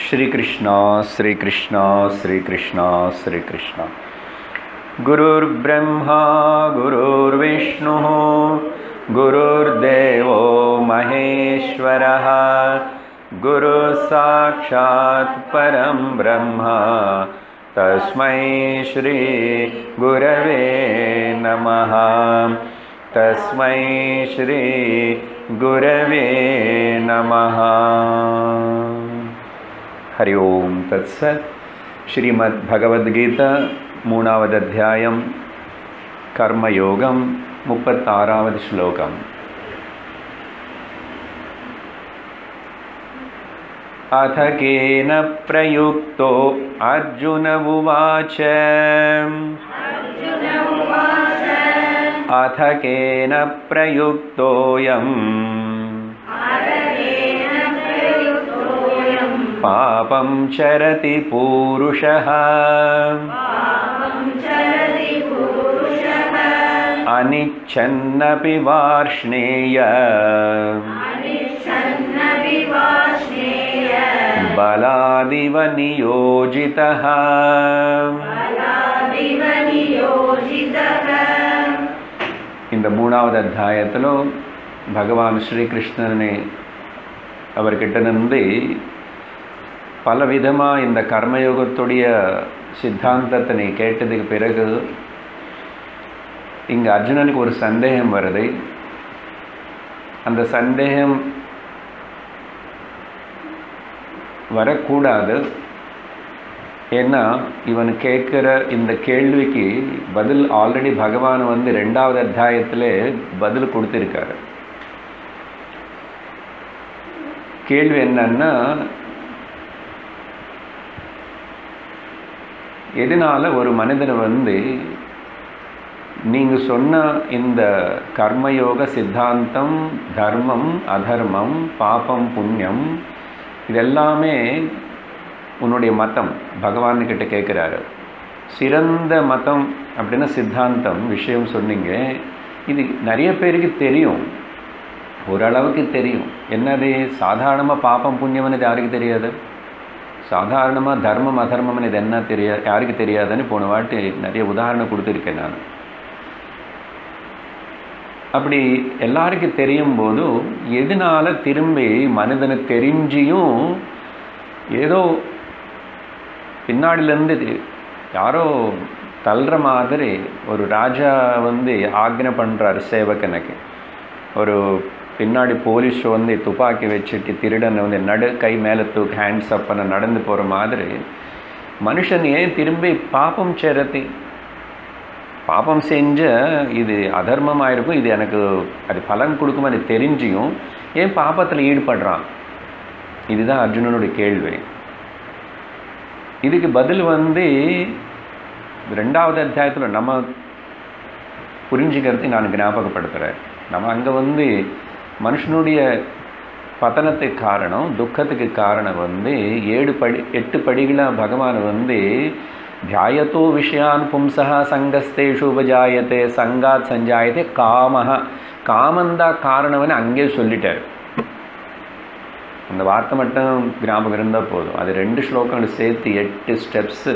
श्रीकृष्ण श्रीकृष्ण श्रीकृष्ण श्रीकृष्ण गुरुर्ब्रह्मा गुरुर्विष्णुः गुरुर्देवो महेश्वरः गुरुसाक्षात् परं ब्रह्म तस्मै श्रीगुरवे नमः तस्मै श्रीगुरवे नमः हरि ओं तत्सत् श्रीमद्भगवद्गीता மூணாவது அத்தியாயம் கர்மயோகம் முப்பத்தாறாவது ஸ்லோகம் अथ केन प्रयुक्तो अर्जुन उवाच अथ केन प्रयुक्तोऽयम् पापं चरति पूरुषः अनिच्छन्नपि वार्ष्णेय बलादिव नियोजितः இந்த மூணாவது அத்தியாயத்தில் பகவான் ஸ்ரீகிருஷ்ணனை அவர்கிட்ட இருந்து பலவிதமாக இந்த கர்மயோகத்துடைய சித்தாந்தத்தினை கேட்டதுக்கு பிறகு இங்கே அர்ஜுனனுக்கு ஒரு சந்தேகம் வருது அந்த சந்தேகம் வரக்கூடாது ஏன்னா இவன் கேட்குற இந்த கேள்விக்கு பதில் ஆல்ரெடி பகவான் வந்து ரெண்டாவது அத்தியாயத்தில் பதில் கொடுத்துருக்காரு கேள்வி என்னன்னா எதனால் ஒரு மனிதன் வந்து நீங்கள் சொன்ன இந்த கர்மயோக சித்தாந்தம் தர்மம் அதர்மம் பாபம் புண்ணியம் இதெல்லாமே உன்னுடைய மதம் பகவான்கிட்ட கேட்குறாரு சிறந்த மதம் அப்படின்னா சித்தாந்தம் விஷயம் சொன்னீங்க இது நிறைய பேருக்கு தெரியும் ஓரளவுக்கு தெரியும் என்னது சாதாரணமாக பாப்பம் புண்ணியம்னு யாருக்கு தெரியாது சாதாரணமாக தர்மம் அதர்மம்னு இது என்ன தெரியாது யாருக்கு தெரியாதுன்னு போன வாட்டி நிறைய உதாரணம் கொடுத்துருக்கேன் நான் அப்படி எல்லாருக்கும் தெரியும் போது எதனால் திரும்பி மனிதனுக்கு தெரிஞ்சியும் ஏதோ பின்னாடிலேருந்து யாரோ தள்ளுற மாதிரி ஒரு ராஜா வந்து ஆக்னை பண்ணுறாரு சேவகனுக்கு ஒரு பின்னாடி போலீஸ் வந்து துப்பாக்கி வச்சுட்டு திருடனை வந்து நடு கை மேலே தூக்கு ஹேண்ட்ஸ் அப் பண்ண நடந்து போகிற மாதிரி மனுஷன் ஏன் திரும்பி பாப்பம் சேரத்தி பாப்பம் செஞ்ச இது அதர்மமாக இருக்கும் இது எனக்கு அது பலன் கொடுக்கும் அது தெரிஞ்சியும் ஏன் பாப்பத்தில் ஈடுபடுறான் இதுதான் அர்ஜுனனுடைய கேள்வி இதுக்கு பதில் வந்து ரெண்டாவது அத்தியாயத்தில் நம்ம புரிஞ்சுக்கிறதுக்கு நான் ஞாபகப்படுத்துகிறேன் நம்ம அங்கே வந்து மனுஷனுடைய பதனத்துக்கு காரணம் துக்கத்துக்கு காரணம் வந்து ஏழு படி எட்டு படிகளாக பகவான் வந்து தியாயத்தோ விஷயான் பும்சா சங்கஸ்தேஷு உபஜாயத்தே சங்காத் சஞ்சாயத்தே காமஹா காமந்தா காரணம்னு அங்கே சொல்லிட்டார் அந்த வார்த்தை மட்டும் ஞாபகம் இருந்தால் போதும் அது ரெண்டு ஸ்லோகங்கள் சேர்த்து எட்டு ஸ்டெப்ஸு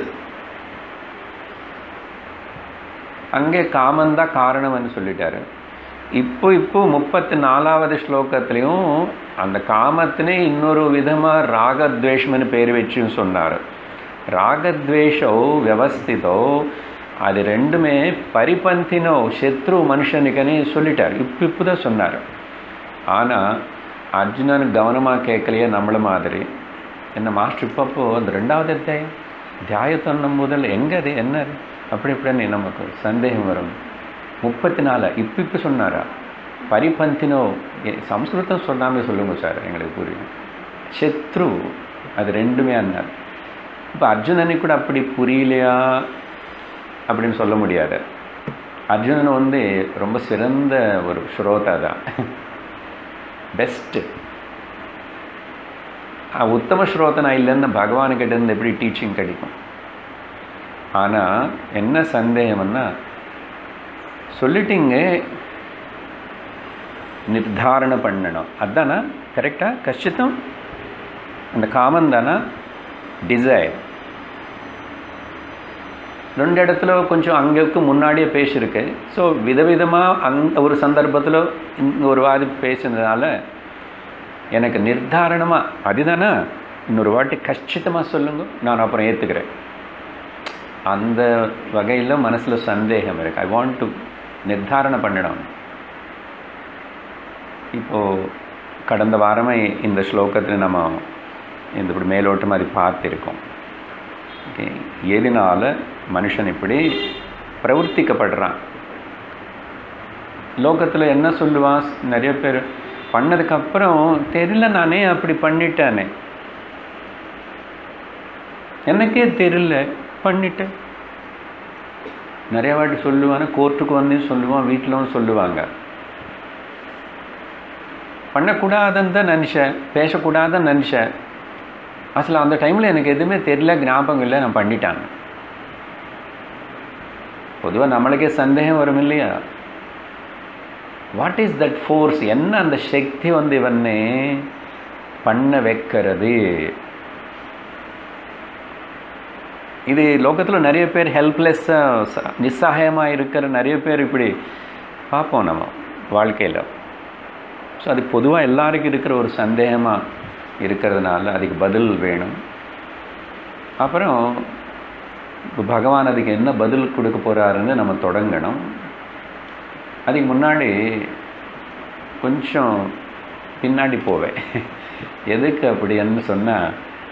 அங்கே காமந்தா காரணம்னு சொல்லிட்டாரு இப்போ இப்போ முப்பத்தி நாலாவது ஸ்லோகத்துலேயும் அந்த காமத்தினே இன்னொரு விதமாக ராகத்வேஷம்னு பேர் வச்சும் சொன்னார் ராகத்வேஷோ வியவஸ்திதோ அது ரெண்டுமே பரிபந்தினோ சத்ரு மனுஷனுக்குன்னு சொல்லிட்டார் இப்போ இப்போ தான் சொன்னார் ஆனால் அர்ஜுனன் கவனமாக கேட்கலையே நம்மள மாதிரி என்ன மாஸ்டர் இப்பப்போ அந்த ரெண்டாவது அத்தியாயம் தியாயத்தன்னும் முதல் எங்கே அது என்ன அது அப்படி இப்படின்னு நமக்கு சந்தேகம் வரும் முப்பத்தி நாலு இப்போ இப்போ சொன்னாரா பரிபந்தினோ சம்ஸ்கிருதம் சொல்லாமல் சொல்லுங்க சார் எங்களுக்கு புரியும் சத்ரு அது ரெண்டுமே அண்ணார் இப்போ அர்ஜுனனுக்கு கூட அப்படி புரியலையா அப்படின்னு சொல்ல முடியாது அர்ஜுனன் வந்து ரொம்ப சிறந்த ஒரு ஸ்ரோதா தான் பெஸ்ட்டு உத்தம ஸ்ரோதனா இல்லைன்னு பகவானுக்கிட்ட இருந்து எப்படி டீச்சிங் கிடைக்கும் ஆனால் என்ன சந்தேகம்னா சொல்லிட்டீங்க நிர்தாரண பண்ணணும் அதானா கரெக்டாக கஷ்டித்தம் அந்த காமம் தானா டிசைர் ரெண்டு இடத்துல கொஞ்சம் அங்கேக்கு முன்னாடியே பேசியிருக்கு ஸோ விதவிதமாக அங் ஒரு சந்தர்ப்பத்தில் இங்க ஒரு வாதி பேசினதுனால எனக்கு நிர்தாரணமாக அதுதானே இன்னொரு வாட்டி கச்சிதமாக சொல்லுங்க நான் அப்புறம் ஏற்றுக்கிறேன் அந்த வகையில் மனசில் சந்தேகம் இருக்குது ஐ வாண்ட் டு நிர்தாரண பண்ணிடணும் இப்போது கடந்த வாரமே இந்த ஸ்லோகத்தில் நம்ம இந்த இப்படி மேலோட்டம் மாதிரி பார்த்துருக்கோம் ஓகே எதனால் மனுஷன் இப்படி பிரவர்த்திக்கப்படுறான் லோகத்தில் என்ன சொல்லுவான் நிறைய பேர் பண்ணதுக்கப்புறம் தெரியல நானே அப்படி பண்ணிட்டேனே எனக்கே தெரியல பண்ணிட்டேன் நிறைய வாட்டி சொல்லுவாங்க கோர்ட்டுக்கு வந்து சொல்லுவான் வீட்டிலும் சொல்லுவாங்க பண்ணக்கூடாதுன்னு தான் நினச்சேன் பேசக்கூடாதுன்னு நினச்சேன் அசல் அந்த டைமில் எனக்கு எதுவுமே தெரியல ஞாபகம் இல்லை நான் பண்ணிட்டாங்க பொதுவாக நம்மளுக்கே சந்தேகம் வரும் இல்லையா வாட் இஸ் தட் ஃபோர்ஸ் என்ன அந்த சக்தி வந்து இவனே பண்ண வைக்கிறது இது லோகத்தில் நிறைய பேர் ஹெல்ப்லெஸ்ஸாக நிஸ்ஸாயமாக இருக்கிற நிறைய பேர் இப்படி பார்ப்போம் நம்ம வாழ்க்கையில் ஸோ அது பொதுவாக எல்லாருக்கும் இருக்கிற ஒரு சந்தேகமாக இருக்கிறதுனால அதுக்கு பதில் வேணும் அப்புறம் இப்போ பகவான் அதுக்கு என்ன பதில் கொடுக்க போகிறாருன்னு நம்ம தொடங்கணும் அதுக்கு முன்னாடி கொஞ்சம் பின்னாடி போவேன் எதுக்கு அப்படின்னு சொன்னால்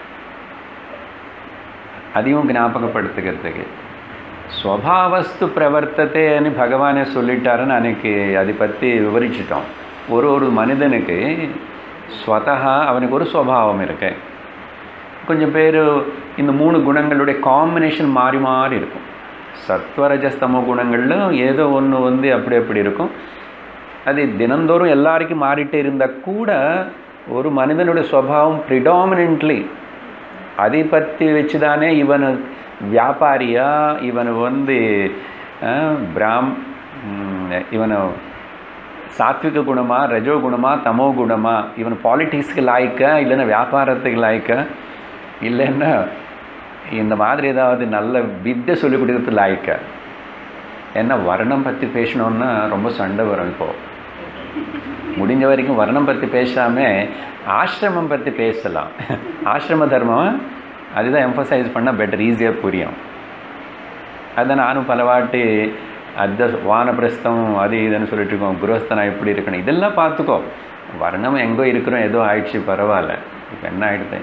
அதையும் ஞாபகப்படுத்துக்கிறதுக்கு ஸ்வபாவஸ்து பிரவர்த்தத்தைன்னு பகவானே சொல்லிட்டாருன்னு அன்னைக்கு அதை பற்றி விவரிச்சிட்டோம் ஒரு ஒரு மனிதனுக்கு ஸ்வதா அவனுக்கு ஒரு சுவாவம் இருக்கு கொஞ்சம் பேர் இந்த மூணு குணங்களுடைய காம்பினேஷன் மாறி மாறி இருக்கும் சத்வரஜஸ்தம குணங்களில் ஏதோ ஒன்று வந்து அப்படி அப்படி இருக்கும் அது தினந்தோறும் எல்லாருக்கும் மாறிட்டே இருந்தால் கூட ஒரு மனிதனுடைய சுவாவம் ப்ரிடாமினென்ட்லி அதை பற்றி வச்சு தானே இவனு வியாபாரியா இவனு வந்து பிராம் இவனை சாத்விக குணமா ரஜோ குணமா தமோ குணமா இவன் பாலிட்டிக்ஸ்க்கு லாய்க்க இல்லைன்னா வியாபாரத்துக்கு லாய்க்க இல்லைன்னா இந்த மாதிரி ஏதாவது நல்ல வித்தை சொல்லிக் கொடுக்கறது லாய்க்க ஏன்னா வர்ணம் பற்றி பேசணுன்னா ரொம்ப சண்டை வரும் இப்போது முடிஞ்ச வரைக்கும் வர்ணம் பற்றி பேசாமல் ஆசிரமம் பற்றி பேசலாம் ஆசிரம தர்மம் அதுதான் எம்ஃபசைஸ் பண்ணால் பெட்டர் ஈஸியாக புரியும் அதை நானும் பலவாட்டி அத்த வானப்பிரஸ்தம் அது இதுன்னு சொல்லிட்டு இருக்கோம் குருவஸ்தனா எப்படி இருக்கணும் இதெல்லாம் பார்த்துக்கோ வர்ணம் எங்கோ இருக்கிறோம் ஏதோ ஆயிடுச்சு பரவாயில்ல இப்போ என்ன ஆகிடுது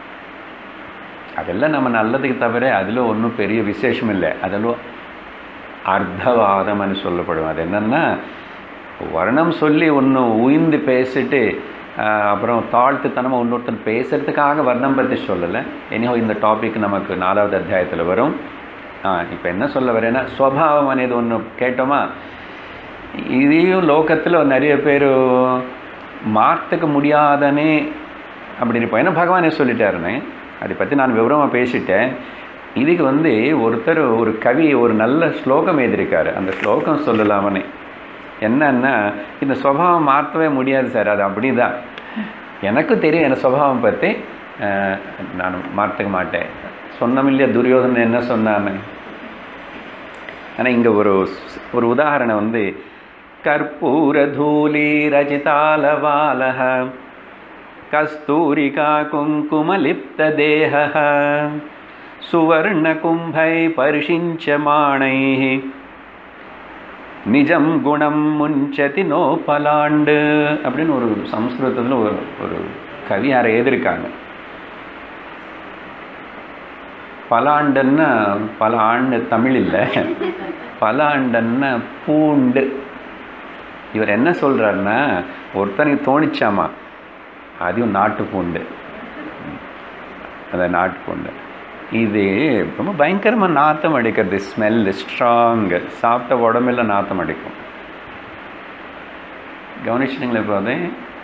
அதெல்லாம் நம்ம நல்லதுக்கு தவிர அதில் ஒன்றும் பெரிய விசேஷம் இல்லை அதெல்லாம் அர்த்தவாதம்னு சொல்லப்படும் அது என்னென்னா வர்ணம் சொல்லி ஒன்று உயிர்ந்து பேசிட்டு அப்புறம் தாழ்த்துத்தனமாக இன்னொருத்தன் பேசுகிறதுக்காக வர்ணம் பற்றி சொல்லலை இனியோ இந்த டாபிக் நமக்கு நாலாவது அத்தியாயத்தில் வரும் இப்போ என்ன சொல்ல வரேன்னா ஸ்வபாவம் అనేది ஒன்று கேட்டோமா இதையும் லோகத்தில் நிறைய பேர் மாற்றுக்க முடியாதனே அப்படி இருப்போம் ஏன்னா பகவானே சொல்லிட்டாருன்னு அதை பற்றி நான் விவரமாக பேசிட்டேன் இதுக்கு வந்து ஒருத்தர் ஒரு கவி ஒரு நல்ல ஸ்லோகம் எழுதியிருக்காரு அந்த ஸ்லோகம் சொல்லலாமனே என்னன்னா இந்த சுபாவம் மாற்றவே முடியாது சார் அது அப்படி தான் எனக்கும் தெரியும் என் சுபாவம் பற்றி நான் மாற்றிக்க மாட்டேன் சொன்னோம் இல்லையா துரியோதனன் என்ன சொன்னான்னு ஆனால் இங்கே ஒரு ஒரு உதாரணம் வந்து கற்பூர தூளி ரஜிதாலவாலக கஸ்தூரிகா குங்குமலிப்த தேக சுவர்ண கும்பை பரிஷிஞ்சமானை நிஜம் குணம் முன்சதி நோ பலாண்டு அப்படின்னு ஒரு சம்ஸ்கிருதத்தில் ஒரு ஒரு கவி யாரை எழுதியிருக்காங்க பல ஆண்டுன்னா பல ஆண்டு தமிழ் இல்லை பல ஆண்டுன்னா பூண்டு இவர் என்ன சொல்கிறாருன்னா ஒருத்தனுக்கு தோணிச்சாமா அதையும் நாட்டு பூண்டு அந்த நாட்டு பூண்டு இது ரொம்ப பயங்கரமாக நாத்தம் அடிக்கிறது ஸ்மெல் ஸ்ட்ராங்கு சாப்பிட்ட உடம்பெல்லாம் நாத்தம் அடிக்கும் கவனிச்சிட்டிங்களா இப்போ அது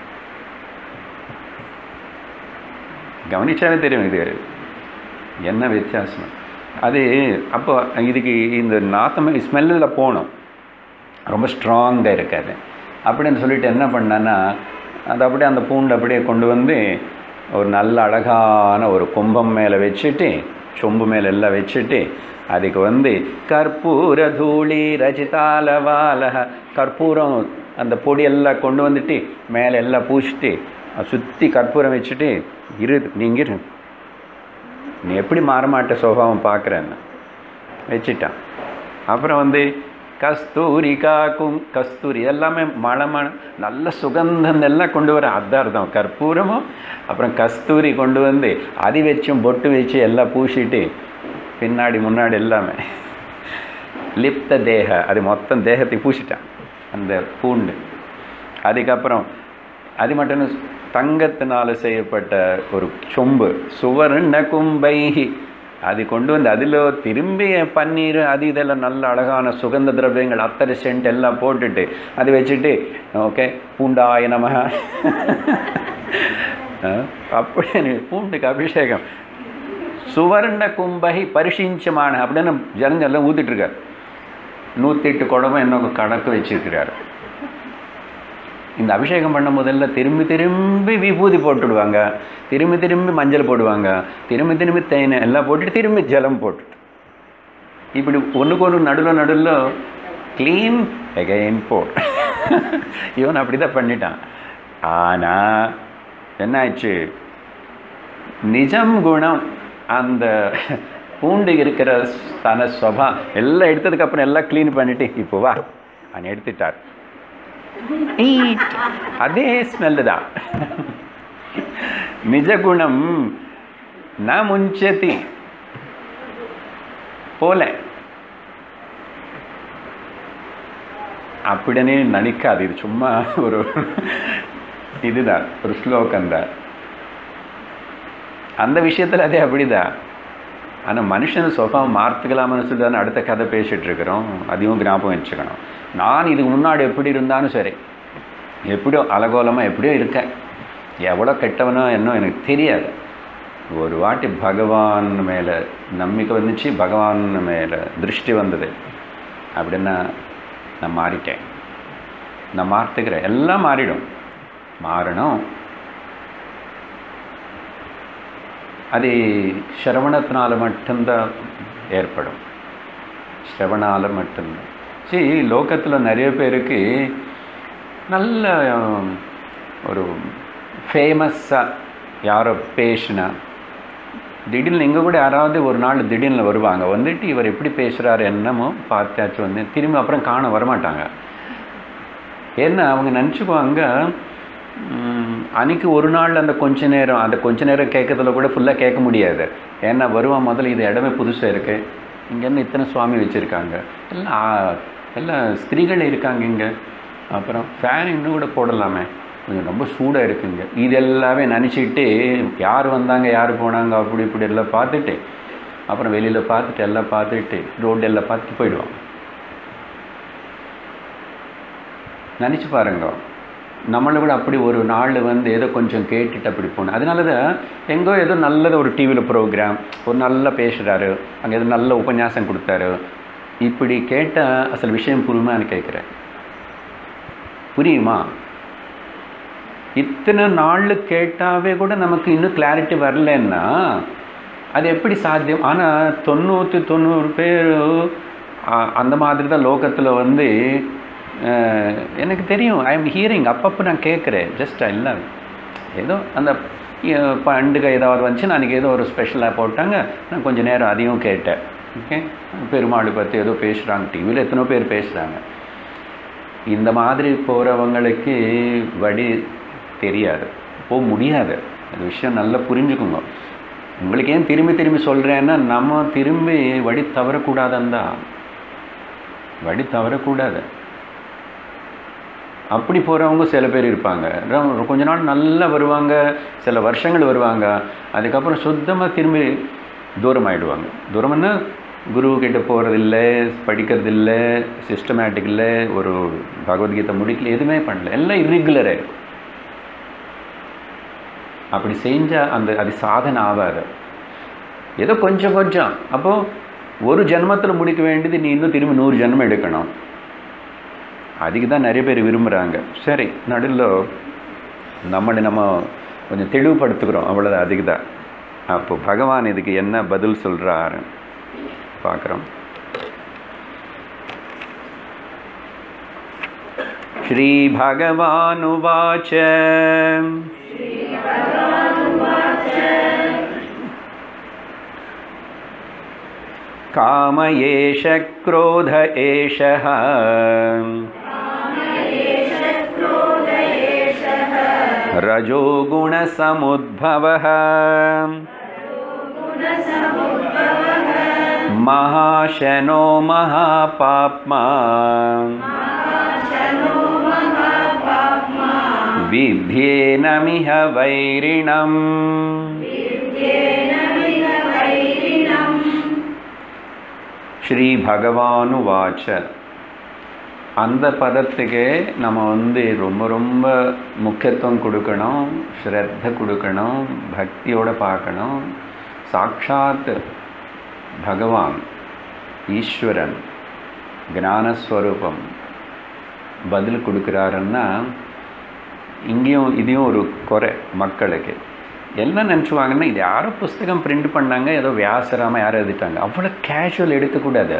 கவனிச்சாவே தெரியும் இது என்ன வித்தியாசம் அது அப்போ இதுக்கு இந்த நாத்தம் ஸ்மெல்லில் போகணும் ரொம்ப ஸ்ட்ராங்காக இருக்காது அப்படின்னு சொல்லிட்டு என்ன பண்ணேன்னா அது அப்படியே அந்த பூண்டு அப்படியே கொண்டு வந்து ஒரு நல்ல அழகான ஒரு கும்பம் மேலே வச்சுட்டு சொம்பு மேலே எல்லாம் வச்சுட்டு அதுக்கு வந்து கற்பூர தூளி ரஜிதாலவால கற்பூரம் அந்த பொடியெல்லாம் கொண்டு வந்துட்டு மேலே எல்லாம் பூசிட்டு சுற்றி கற்பூரம் வச்சுட்டு இரு நீங்கள் இரு நீ எப்படி மாறமாட்ட சோபாவும் பார்க்குறேன்னு வச்சுட்டான் அப்புறம் வந்து கஸ்தூரி காக்கும் கஸ்தூரி எல்லாமே மழை மழை நல்ல சுகந்தம் எல்லாம் கொண்டு வர அதான் அர்த்தம் கற்பூரமும் அப்புறம் கஸ்தூரி கொண்டு வந்து அதி வச்சும் பொட்டு வச்சு எல்லாம் பூசிட்டு பின்னாடி முன்னாடி எல்லாமே லிப்த தேக அது மொத்தம் தேகத்தை பூசிட்டான் அந்த பூண்டு அதுக்கப்புறம் அது மட்டும் இல்ல, தங்கத்தினால செய்யப்பட்ட ஒரு சொம்பு சுவர்ண கும்பை அது கொண்டு வந்து அதில் திரும்பி பன்னீர் அது இதெல்லாம் நல்ல அழகான சுகந்த திரவியங்கள் அத்தனை சென்ட் எல்லாம் போட்டுட்டு அது வச்சுட்டு ஓகே பூண்டாய நமக அப்படி பூண்டுக்கு அபிஷேகம் சுவர்ண கும்பை பரிசிஞ்சமான அப்படின்னு ஜனங்கள்லாம் ஊத்திட்டு இருக்காரு நூற்றி எட்டு குடமும் இன்னும் கணக்கு வச்சிருக்கிறாரு இந்த அபிஷேகம் பண்ண முதல்ல திரும்பி திரும்பி விபூதி போட்டுடுவாங்க திரும்பி திரும்பி மஞ்சள் போடுவாங்க திரும்பி திரும்பி தேனை எல்லாம் போட்டுட்டு திரும்பி ஜலம் போட்டுட்டு இப்படி ஒன்றுக்கு ஒன்று நடுவில் நடுவில் க்ளீன் எகைன் போட் இவன் அப்படி தான் பண்ணிட்டான் ஆனால் என்ன ஆயிடுச்சு நிஜம் குணம் அந்த பூண்டு இருக்கிற தன சொபா எல்லாம் எடுத்ததுக்கப்புறம் எல்லாம் க்ளீன் பண்ணிட்டு இப்போ வா அவன் எடுத்துட்டார் ஈட். அதே ஸ்மெல்லு தான் நிஜ குணம் ந முஞ்சதி போல அப்படின்னு நினைக்காது இது சும்மா ஒரு இதுதான் ஒரு ஸ்லோகம் தான் அந்த விஷயத்தில் அதே அப்படிதான் ஆனால் மனுஷன் சுகம் மாற்றுக்கலாம்னு சொல்லி தானே அடுத்த கதை பேசிகிட்டு இருக்கிறோம் அதையும் ஞாபகம் வச்சுக்கணும் நான் இதுக்கு முன்னாடி எப்படி இருந்தாலும் சரி எப்படியோ அலகோலமாக எப்படியோ இருக்கேன் எவ்வளோ கெட்டவனோ என்னோ எனக்கு தெரியாது ஒரு வாட்டி பகவான் மேலே நம்பிக்கை வந்துச்சு பகவான் மேலே திருஷ்டி வந்தது அப்படின்னா நான் மாறிட்டேன் நான் மாற்றுக்கிறேன் எல்லாம் மாறிடும் மாறணும் அது சிரவணத்தினால மட்டும்தான் ஏற்படும் சிரவணால மட்டும்தான் சரி லோகத்தில் நிறைய பேருக்கு நல்ல அஹ், ஒரு ஃபேமஸாக யாரோ பேசினா திடீர்னு இங்கே கூட யாராவது ஒரு நாள் திடீர்னு வருவாங்க வந்துட்டு இவர் எப்படி பேசுகிறாரு என்னமோ பார்த்தாச்சும் வந்து திரும்பி அப்புறம் காண வரமாட்டாங்க ஏன்னா அவங்க நினச்சிக்குவாங்க ம், அன்னைக்கு ஒரு நாள் அந்த கொஞ்ச நேரம் அந்த கொஞ்ச நேரம் கேட்கறதுல கூட ஃபுல்லாக கேட்க முடியாது ஏன்னா வருவான் முதல்ல இது இடமே புதுசாக இருக்குது இங்கேருந்து இத்தனை சுவாமி வச்சுருக்காங்க எல்லாம் ஆ- எல்லாம் ஸ்திரீகள் இருக்காங்க இங்கே அப்புறம் ஃபேன் இன்னும் கூட போடலாமே கொஞ்சம் ரொம்ப சூடாக இருக்குங்க இது எல்லாமே நினச்சிக்கிட்டு யார் வந்தாங்க யார் போனாங்க அப்படி இப்படி எல்லாம் பார்த்துட்டு அப்புறம் வெளியில் பார்த்துட்டு எல்லாம் பார்த்துட்டு ரோடு எல்லாம் பார்த்துட்டு போயிடுவாங்க நினச்சி பாருங்க நம்மளை விட அப்படி ஒரு நாள் வந்து ஏதோ கொஞ்சம் கேட்டுட்டு அப்படி போகணும் அதனால தான் எங்கோ ஏதோ நல்லது ஒரு டிவியில் ப்ரோக்ராம் ஒரு நல்ல பேசுகிறாரு அங்கே ஏதோ நல்ல உபன்யாசம் கொடுத்தாரு இப்படி கேட்டால் அசல் விஷயம் புரியுமான்னு கேட்குறேன் புரியுமா இத்தனை நாள் கேட்டாவே கூட நமக்கு இன்னும் கிளாரிட்டி வரலன்னா அது எப்படி சாத்தியம் ஆனால் தொண்ணூற்றி தொண்ணூறு பேர் அ- அந்த மாதிரி தான் லோகத்தில் வந்து அஹ், எனக்கு தெரியும் ஐ எம் ஹியரிங் அப்பப்போ நான் கேட்குறேன் ஜஸ்ட் இல்லை ஏதோ அந்த அஹ், பண்டிகை ஏதாவது வந்துச்சு அன்றைக்கி ஏதோ ஒரு ஸ்பெஷலாக போட்டாங்க நான் கொஞ்சம் நேரம் அதையும் கேட்டேன் ஓகே பெருமாள் பற்றி ஏதோ பேசுகிறாங்க டிவியில் எத்தனையோ பேர் பேசுகிறாங்க இந்த மாதிரி போகிறவங்களுக்கு வழி தெரியாது போக முடியாது அது விஷயம் நல்லா புரிஞ்சுக்குங்க உங்களுக்கு ஏன் திரும்பி திரும்பி சொல்கிறேன்னா நம்ம திரும்பி வழி தவறக்கூடாதுன்னு தான் வழி தவறக்கூடாது அப்படி போகிறவங்க சில பேர் இருப்பாங்க ரொம்ப- கொஞ்ச நாள் நல்லா வருவாங்க சில வருஷங்கள் வருவாங்க அதுக்கப்புறம் சுத்தமாக திரும்பி தூரம் ஆயிடுவாங்க தூரம்னா குரு கிட்ட போகிறதில்ல படிக்கிறதில்ல சிஸ்டமேட்டிக் இல்லை ஒரு பகவத்கீதை முடிக்கல எதுவுமே பண்ணல எல்லாம் இர்ரெகுலரே அப்படி செஞ்சால் அந்த அது சாதனை ஆகாது ஏதோ கொஞ்சம் கொஞ்சம் அப்போது ஒரு ஜென்மத்தில் முடிக்க வேண்டியது நீ இன்னும் திரும்பி நூறு ஜென்மம் எடுக்கணும் அதுக்கு தான் நிறைய பேர் விரும்புகிறாங்க சரி நடுவில் நம்மளை நம்ம கொஞ்சம் தெளிவுபடுத்துகிறோம் அவ்வளோதான் அதுக்கு தான் அப்போ பகவான் இதுக்கு என்ன பதில் சொல்கிறாரு பார்க்குறோம் श्रीभगवानुवाच काम एष क्रोध एषः रजोगुणसमुद्भवः महाशनो महापाप्मा बिभ्येनमिह वैरिणम् ஸ்ரீ பகவானுவாச்ச அந்த பதத்துக்கு நம்ம வந்து ரொம்ப ரொம்ப முக்கியத்துவம் கொடுக்கணும் ஸ்ரத்த கொடுக்கணும் பக்தியோடு பார்க்கணும் சாட்சாத் பகவான் ஈஸ்வரன் ஞானஸ்வரூபம் பதில் கொடுக்குறாருன்னா இங்கேயும் இதையும் ஒரு குறை மக்களுக்கு என்ன நினச்சுவாங்கன்னா இது யாரோ புஸ்தகம் பிரிண்ட் பண்ணாங்க ஏதோ வியாசராமல் யாரோ எழுதிட்டாங்க அவ்வளோ கேஷுவல் எடுக்கக்கூடாது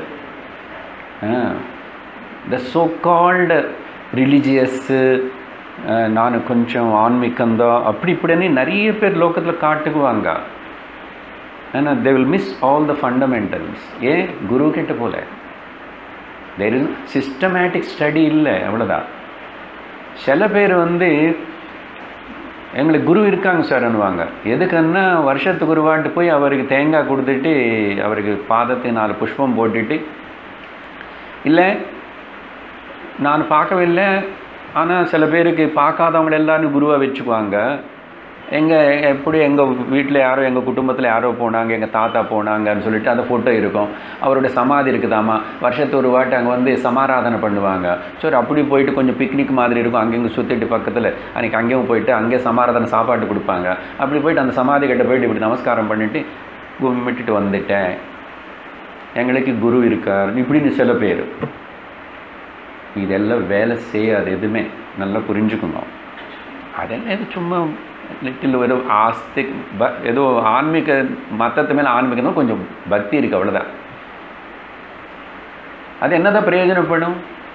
த ஸோ கால்டு ரிலீஜியஸ்ஸு நான் கொஞ்சம் ஆன்மீகந்தான் அப்படி இப்படின்னு நிறைய பேர் லோக்கத்தில் காட்டுக்குவாங்க ஏன்னா they will miss all the fundamentals ஏன் குரு கிட்ட போல தெர் இஸ் சிஸ்டமேட்டிக் ஸ்டடி இல்லை அவ்வளோதான் சில பேர் வந்து எங்களுக்கு குரு இருக்காங்க சார்ன்னுவாங்க எதுக்குன்னா வருஷத்துக்கு ஒரு வாட்டி போய் அவருக்கு தேங்காய் கொடுத்துட்டு அவருக்கு பாதத்தை நாலு புஷ்பம் போட்டுட்டு இல்லை நான் பார்க்கவில்லை ஆனால் சில பேருக்கு பார்க்காதவங்க எல்லாரும் குருவாக வச்சுக்குவாங்க எங்கள் எப்படி எங்கள் வீட்டில் யாரோ எங்கள் குடும்பத்தில் யாரோ போனாங்க எங்கள் தாத்தா போனாங்கன்னு சொல்லிட்டு அந்த ஃபோட்டோ இருக்கும் அவருடைய சமாதி இருக்குதாமா வருஷத்து ஒரு வாட்டி அங்கே வந்து சமாராதனை பண்ணுவாங்க சரி அப்படி போயிட்டு கொஞ்சம் பிக்னிக் மாதிரி இருக்கும் அங்கங்கே சுற்றிட்டு பக்கத்தில் அன்றைக்கி அங்கேயும் போயிட்டு அங்கே சமாராதனை சாப்பாடு கொடுப்பாங்க அப்படி போயிட்டு அந்த சமாதி கிட்ட போயிட்டு இப்படி நமஸ்காரம் பண்ணிவிட்டு கும்பிட்டுட்டு வந்துட்டேன் எங்களுக்கு குரு இருக்கார் இப்படின்னு சில பேர் இதெல்லாம் வேலை செய்யாது எதுவுமே நல்லா புரிஞ்சுக்கணும் அதெல்லாம் இது சும்மா லிட்டில் ஒரு ஆஸ்திக் ப ஏதோ ஆன்மீக மற்றத்து மேலே ஆன்மீகம் தான் கொஞ்சம் பக்தி இருக்குது அவ்வளோதான் அது என்னதான் பிரயோஜனப்படும்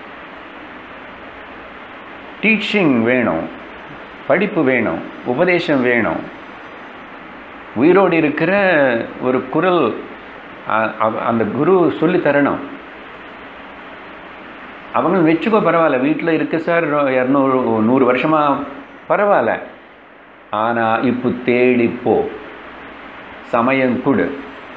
டீச்சிங் வேணும் படிப்பு வேணும் உபதேசம் வேணும் உயிரோடு இருக்கிற ஒரு குரல் அந்த குரு சொல்லி தரணும் அவங்க வச்சுக்கோ பரவாயில்ல வீட்டில் இருக்கு சார் இரநூறு நூறு வருஷமாக பரவாயில்ல ஆனால் இப்போ தேடிப்போ சமயம் கொடு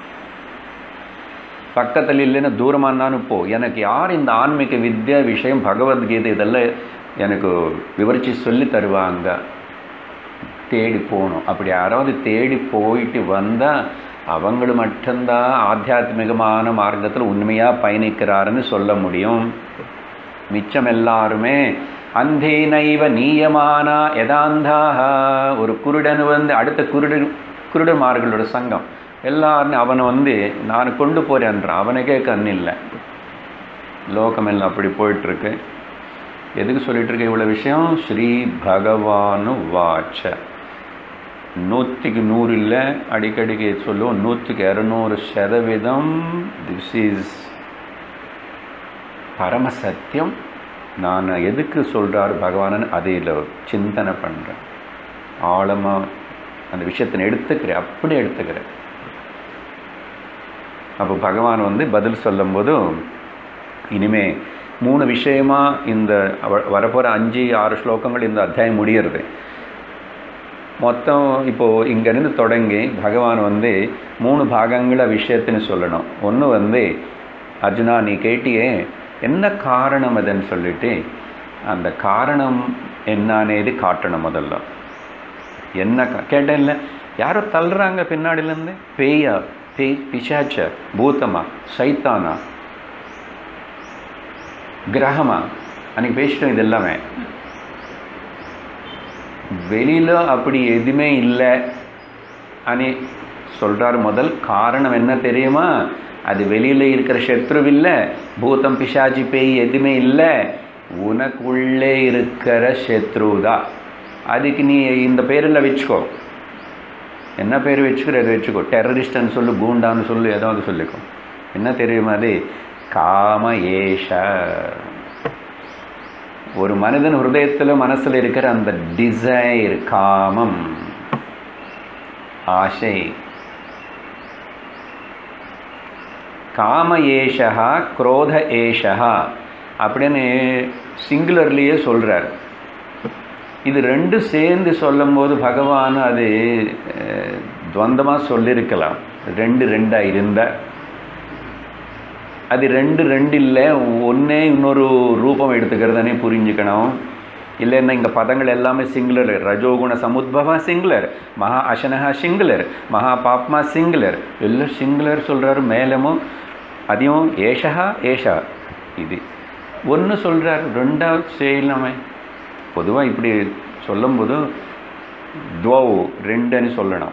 பக்கத்தில் இல்லைன்னா தூரமானாலும் போ எனக்கு யார் இந்த ஆன்மீக வித்யா விஷயம் பகவத்கீதை இதெல்லாம் எனக்கு விவரித்து சொல்லி தருவாங்க தேடி போகணும் அப்படி யாராவது தேடி போயிட்டு வந்தால் அவங்கள மட்டும்தான் ஆத்தியாத்மிகமான மார்க்கத்தில் உண்மையாக பயணிக்கிறாருன்னு சொல்ல முடியும் மிச்சம் எல்லாருமே அந்தேனைவ நீயமானா யதாந்தாக ஒரு குருடன் வந்து அடுத்த குருடன் குருடன்மார்களோட சங்கம் எல்லாரும் அவனை வந்து நான் கொண்டு போகிறேன்றான் அவனுக்கே கண் இல்லை லோகம் எல்லாம் அப்படி போயிட்டுருக்கு எதுக்கு சொல்லிட்டு இருக்க இவ்வளோ விஷயம் ஸ்ரீ பகவானு வாச்ச நூற்றுக்கு நூறு இல்லை அடிக்கடிக்கு சொல்லுவோம் நூற்றுக்கு இரநூறு சதவீதம் திஸ் இஸ் பரமசத்தியம் நான் எதுக்கு சொல்கிறார் பகவானன் அதில் சிந்தனை பண்ணுறேன் ஆழமாக அந்த விஷயத்தை எடுத்துக்கிறேன் அப்படி எடுத்துக்கிறேன் அப்போ பகவான் வந்து பதில் சொல்லும்போது இனிமே மூணு விஷயமா இந்த வரப்போகிற அஞ்சு ஆறு ஸ்லோகங்கள் இந்த அத்தியாயம் முடிகிறது மொத்தம் இப்போது இங்கேருந்து தொடங்கி பகவான் வந்து மூணு பாகங்கள விஷயத்துன்னு சொல்லணும் ஒன்று வந்து அர்ஜுனா நீ கேட்டியே என்ன காரணம் அதுன்னு சொல்லிட்டு அந்த காரணம் என்னன்னேது காட்டணும் முதல்ல என்ன கேட்டேன் இல்லை யாரோ தள்ளுறாங்க பின்னாடிலேருந்து பேயா பேய் பிசாச்ச பூத்தமா சைத்தானா கிரகமா அன்றைக்கி பேசிட்டோம் இது எல்லாமே வெளியில் அப்படி எதுவுமே இல்லை அனி சொல்கிறார் முதல் காரணம் என்ன தெரியுமா அது வெளியில் இருக்கிற சத்ரு இல்லை பூதம் பிசாச்சி பேய் எதுவுமே இல்லை உனக்குள்ளே இருக்கிற சத்ரு தான் அதுக்கு நீ இந்த பேரில் வச்சுக்கோ என்ன பேர் வச்சுக்கிற அதை வச்சுக்கோ டெரரிஸ்ட்னு சொல்லு கூண்டான்னு சொல்லு ஏதாவது சொல்லிக்கோ என்ன தெரியுமா அது காம ஏஷ ஒரு மனிதன் ஹிருதயத்தில் மனசில் இருக்கிற அந்த டிசைர் காமம் ஆசை காம ஏஷா குரோத ஏஷா அப்படின்னு சிங்குலர்லேயே சொல்கிறார் இது ரெண்டு சேர்ந்து சொல்லும்போது பகவான் அது துவந்தமாக சொல்லியிருக்கலாம் ரெண்டு ரெண்டாக இருந்த அது ரெண்டு ரெண்டு இல்லை ஒன்றே இன்னொரு ரூபம் எடுத்துக்கிறதுனே புரிஞ்சுக்கணும் இல்லைன்னா இங்கே பதங்கள் எல்லாமே சிங்குலர் ரஜோகுண சமுத்பவா சிங்குலர் மகா அசனஹா சிங்குலர் மகா பாப்மா சிங்குலர் எல்லாம் சிங்குலர் சொல்கிறாரு மேலமும் அதையும் ஏஷா ஏஷா இது ஒன்று சொல்கிறார் ரெண்டாவது செய்யலாமே பொதுவாக இப்படி சொல்லும்போது துவவு ரெண்டுன்னு சொல்லணும்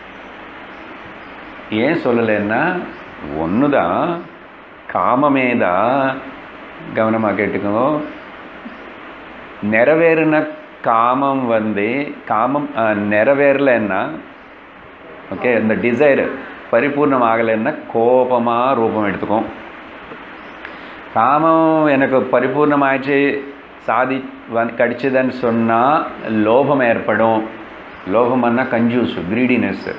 ஏன் சொல்லலைன்னா ஒன்று தான் காமமே தான் கவனமாக கேட்டுக்கோங்க நிறைவேறின காமம் வந்து காமம் நிறைவேறலைன்னா ஓகே இந்த டிசைர் பரிபூர்ணம் ஆகலைன்னா கோபமாக ரூபம் எடுத்துக்கும் காமம் எனக்கு பரிபூர்ணமாயிடுச்சு சாதி வந் கடிச்சதுன்னு சொன்னால் லோபம் ஏற்படும் லோபம்னா கஞ்சூஸ் கிரீடினஸ்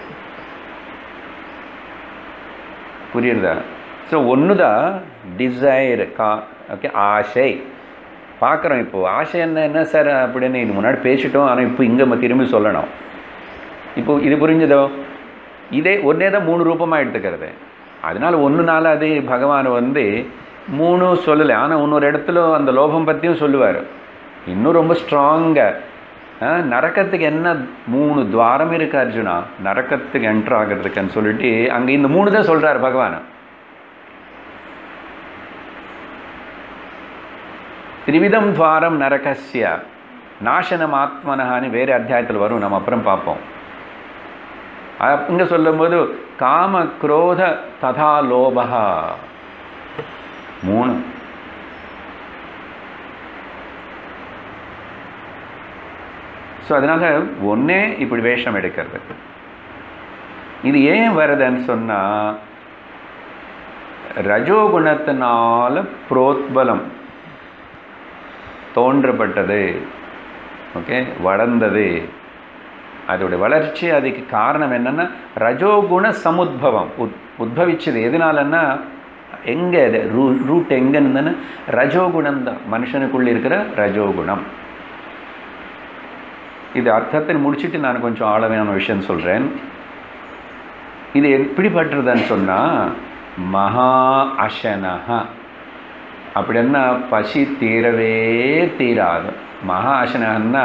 புரியுறதா ஸோ ஒன்று தான் டிசைர் கா ஓகே ஆசை பார்க்குறோம் இப்போது ஆசை என்ன என்ன சார் அப்படின்னு இது முன்னாடி பேசிட்டோம் ஆனால் இப்போ இங்கே திரும்பி சொல்லணும் இப்போ இது புரிஞ்சதோ இதே ஒன்றே தான் மூணு ரூபமாக எடுத்துக்கிறது அதனால் ஒன்று நாள் அது பகவான் வந்து மூணு சொல்லலை ஆனால் இன்னொரு இடத்துல அந்த லோபம் பற்றியும் சொல்லுவார் இன்னும் ரொம்ப ஸ்ட்ராங்காக நரக்கத்துக்கு என்ன மூணு துவாரம் இருக்கு அர்ஜுனா நரக்கத்துக்கு என்ட்ரு ஆகிறதுக்குன்னு சொல்லிட்டு அங்கே இந்த மூணு தான் சொல்கிறார் பகவான் திரிவிதம் துவாரம் நரகசிய நாசனம் ஆத்மனஹான்னு வேறு அத்தியாயத்தில் வரும் நம்ம அப்புறம் பார்ப்போம் இங்கே சொல்லும்போது காம குரோத ததா லோபகா மூணு ஸோ அதனால் ஒன்றே இப்படி வேஷம் எடுக்கிறது இது ஏன் வருதுன்னு சொன்னால் ரஜோகுணத்தினால புரோத்பலம் தோன்றப்பட்டது ஓகே வளர்ந்தது அதோடைய வளர்ச்சி அதுக்கு காரணம் என்னென்னா ரஜோகுண சமுத்பவம் உத் உத்பவிச்சது எதனாலன்னா எங்கே இது ரூ ரூட் எங்கே இருந்ததுன்னா ரஜோகுணம் தான் மனுஷனுக்குள்ளே இருக்கிற ரஜோகுணம் இது அர்த்தத்தை முடிச்சுட்டு நான் கொஞ்சம் ஆழமையான விஷயம் சொல்கிறேன் இது எப்படிப்பட்டதுன்னு சொன்னால் மகா அசனஹா அப்படின்னா பசி தீரவே தீராது மகா அசனகன்னா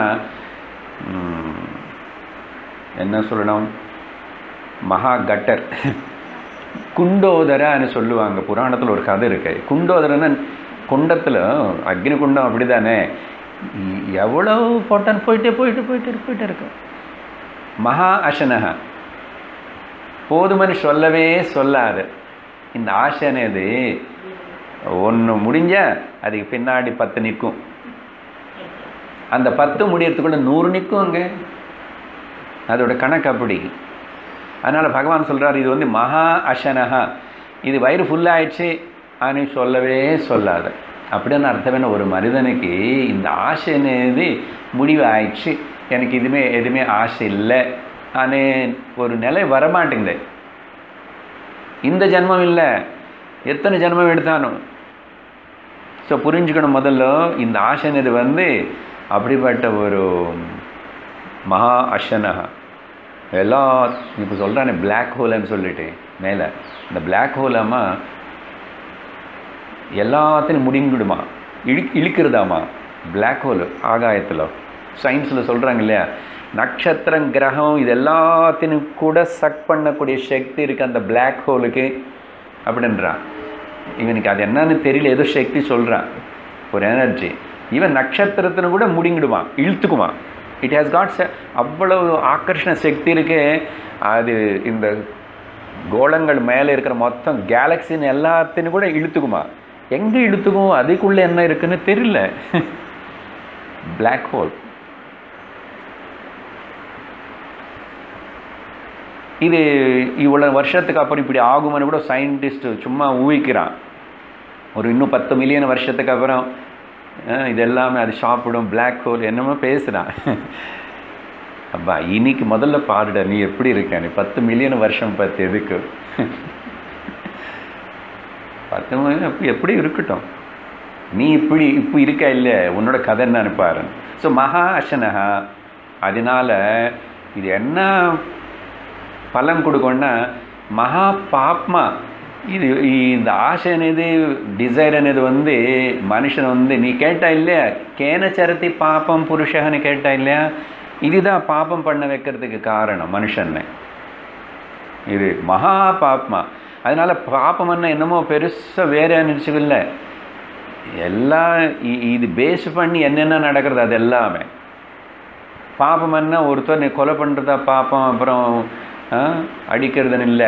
என்ன சொல்லணும் மகா கட்டர் குண்டோதரன்னு சொல்லுவாங்க புராணத்தில் ஒரு கதை இருக்கு குண்டோதரன்னு குண்டத்தில் அக்னி குண்டம் அப்படி தானே எவ்வளவு போட்டான் போயிட்டே போயிட்டு போயிட்டு போயிட்டே இருக்கும் மகா அசனக போதுமன்னு சொல்லவே சொல்லாது இந்த ஆசைனது ஒன்று முடிஞ்ச அதுக்கு பின்னாடி பத்து நிற்கும் அந்த பத்து முடியறதுக்குள்ள நூறு நிற்கும் அங்கே அதோட கணக்கு அப்படி அதனால் பகவான் சொல்கிறார் இது வந்து மகா அசனஹா இது வயிறு ஃபுல்லாகிடுச்சு அப்படின்னு சொல்லவே சொல்லாது அப்படின்னு அர்த்தம் என்ன ஒரு மனிதனுக்கு இந்த ஆசைனது முடிவு ஆயிடுச்சு எனக்கு இதுவுமே எதுவுமே ஆசை இல்லை ஆனே ஒரு நிலை வரமாட்டேங்குது இந்த ஜென்மம் இல்லை எத்தனை ஜென்மம் எடுத்தாலும் ஸோ புரிஞ்சுக்கணும் முதல்ல இந்த ஆசைனது வந்து அப்படிப்பட்ட ஒரு மகா அஷனகா எல்லா இப்போ சொல்கிறானே பிளாக் ஹோல்னு சொல்லிட்டு மேலே இந்த பிளாக் ஹோலாமா எல்லாத்தையும் முடிங்கிடுமா இழு இழுக்கிறதாமா பிளாக் ஹோல் ஆகாயத்தில் சயின்ஸில் சொல்கிறாங்க இல்லையா நட்சத்திரம் கிரகம் இது எல்லாத்தையும் கூட சக் பண்ணக்கூடிய சக்தி இருக்குது அந்த பிளாக் ஹோலுக்கு அப்படின்றான் இவனுக்கு அது என்னன்னு தெரியல ஏதோ சக்தி சொல்கிறான் ஒரு எனர்ஜி இவன் நட்சத்திரத்தினு கூட முடிங்கிடுவான் இழுத்துக்குவான் இட் ஹேஸ் காட் அவ்வளவு ஆக்கர்ஷண சக்தி இருக்கு அது இந்த கோளங்கள் மேலே இருக்கிற மொத்தம் கேலக்சின்னு எல்லாத்தையும் கூட இழுத்துக்குமா எங்கே இழுத்துக்கும் அதுக்குள்ளே என்ன இருக்குன்னு தெரியல பிளாக் ஹோல் இது இவ்வளோ வருஷத்துக்கு அப்புறம் இப்படி ஆகும்னு கூட சயின்டிஸ்ட் சும்மா ஊகிக்கிறான் ஒரு இன்னும் பத்து மில்லியன் வருஷத்துக்கு அப்புறம் அஹ், இது எல்லாமே அது சாப்பிடும் Black ஹோல் என்னமோ பேசுகிறான் அப்பா இன்னைக்கு முதல்ல பாருடா நீ எப்படி இருக்க நீ பத்து மில்லியன் வருஷம் பத்து எதுக்கு பத்து மில்லியன் அப்படி எப்படி இருக்கட்டும் நீ இப்படி இப்போ இருக்க இல்லை உன்னோட கதை என்னன்னு பாரு ஸோ மகா அசனகா அதனால இது என்ன பலன் கொடுக்கும்னா மகா பாப்மா இது இந்த ஆசை అనేది డిజైర్ అనేది வந்து மனுஷன் வந்து நீ கேட்டா இல்லையா கேன சரத்தி பாப்பம் புருஷன்னு கேட்டா இல்லையா இதுதான் பாப்பம் பண்ண வைக்கிறதுக்கு காரணம் மனுஷனை இது மகா பாப்மா அதனால பாப்பம்னா என்னமோ பெருசாக வேற நினச்சிக்கல எல்லாம் இ- இது பேஸ் பண்ணி என்னென்ன நடக்கிறது அது எல்லாமே பாப்பம்னா ஒருத்தர் நீ கொலை பண்ணுறதா பாப்பம் அப்புறம் ஆ, அடிக்கிறதுன்னு இல்லை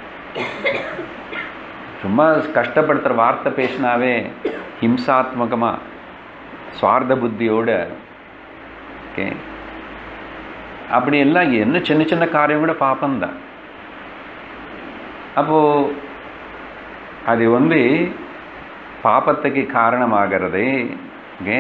சும்மா கஷ்டப்படுத்துகிற வார்த்தை பேசினாவே ஹிம்சாத்மகமாக சுவார்த்த புத்தியோட ஓகே அப்படி எல்லாம் என்ன சின்ன சின்ன காரியம் கூட பாப்பம்தான் அப்போது அது வந்து பாபத்துக்கு காரணமாகிறது ஓகே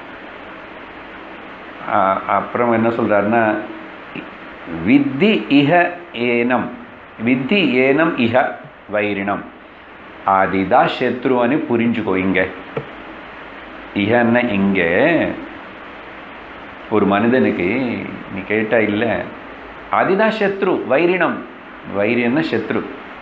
ஆ- அப்புறம் என்ன சொல்கிறாருன்னா வித்தி இஹ ஏனம் வித்தி ஏனம் இஹ வைரிணம் அதுதான் శత్రు అని புரிஞ்சுக்கோ இங்கே இஹன்னா இங்கே ஒரு மனிதனுக்கு நீ கேட்டா இல்லை அதுதான் శత్ரு வைரிணம் வைரியன்னா శత్ரு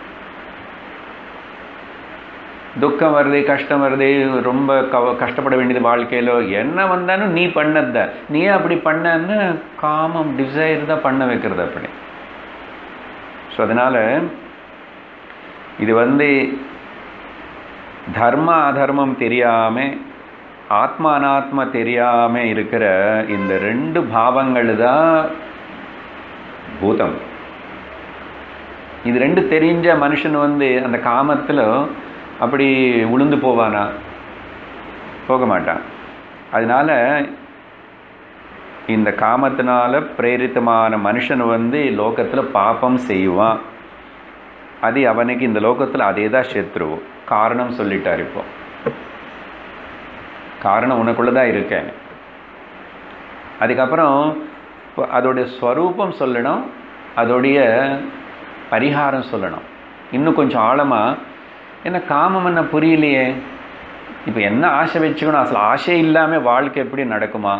துக்கம் வருது கஷ்டம் வருது ரொம்ப கவ கஷ்டப்பட வேண்டியது வாழ்க்கையில் என்ன வந்தாலும் நீ பண்ணத நீ ஏன் அப்படி பண்ணன்னு காமம் டிசைர் தான் பண்ண வைக்கிறது அப்படி ஸோ அதனால் இது வந்து தர்ம அதர்மம் தெரியாமல் ஆத்ம அனாத்ம தெரியாமல் இருக்கிற இந்த ரெண்டு பாவங்கள் தான் பூதம் இது ரெண்டு தெரிஞ்ச மனுஷன் வந்து அந்த காமத்தில் அப்படி உளுந்து போவானா போக மாட்டான் அதனால இந்த காமத்தினால பிரேரித்தமான மனுஷன் வந்து லோகத்தில் பாப்பம் செய்வான் அது அவனுக்கு இந்த லோகத்தில் அதே தான் சத்ரு காரணம் சொல்லிட்டார் இப்போ காரணம் உனக்குள்ளே தான் இருக்கேன் அதுக்கப்புறம் இப்போ அதோடைய ஸ்வரூபம் சொல்லணும் அதோடைய பரிகாரம் சொல்லணும் இன்னும் கொஞ்சம் ஆழமாக என்ன காமம் என்ன புரியலையே இப்போ என்ன ஆசை வச்சுக்கணும் அசல் ஆசை இல்லாமல் வாழ்க்கை எப்படி நடக்குமா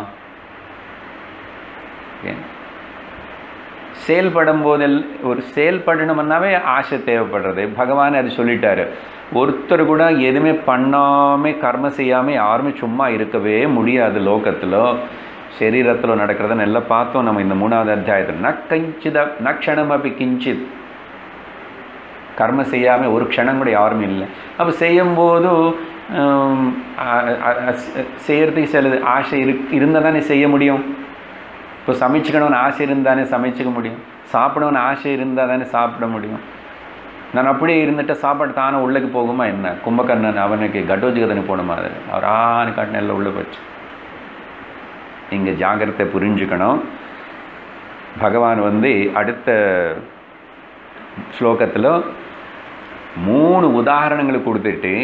ஓகே செயல்படும் போதெல் ஒரு செயல்படணும்னாவே ஆசை தேவைப்படுறது பகவான் அது சொல்லிட்டாரு ஒருத்தர் கூட எதுவுமே பண்ணாமல் கர்ம செய்யாமல் யாருமே சும்மா இருக்கவே முடியாது லோகத்தில் சரீரத்தில் நடக்கிறத நல்லா பார்த்தோம் நம்ம இந்த மூணாவது அத்தியாயத்தில் ந கஞ்சித ந க்ஷணமபி கிஞ்சித் கர்ம செய்யாமல் ஒரு க்ஷணம் கூட யாரும் இல்லை அப்போ செய்யும்போது ஹம், அ- அ- அ- செய்யறதுக்கு சில ஆசை இரு இருந்தால் தானே செய்ய முடியும் இப்போ சமைச்சுக்கணும்னு ஆசை இருந்தானே சமைச்சிக்க முடியும் சாப்பிடணும்னு ஆசை இருந்தால் தானே சாப்பிட முடியும் நான் அப்படியே இருந்துட்டு சாப்பாடு தானே உள்ளக்கு போகுமா என்ன கும்பகர்ணன் அவனுக்கு கடோஜிகதனை போன மாதிரி அவர் ஆணு காட்டின எல்லாம் உள்ளே போச்சு இங்கே ஜாகிரதை புரிஞ்சுக்கணும் பகவான் வந்து அடுத்த ஸ்லோகத்தில் மூணு உதாரணங்கள் கொடுத்துட்டு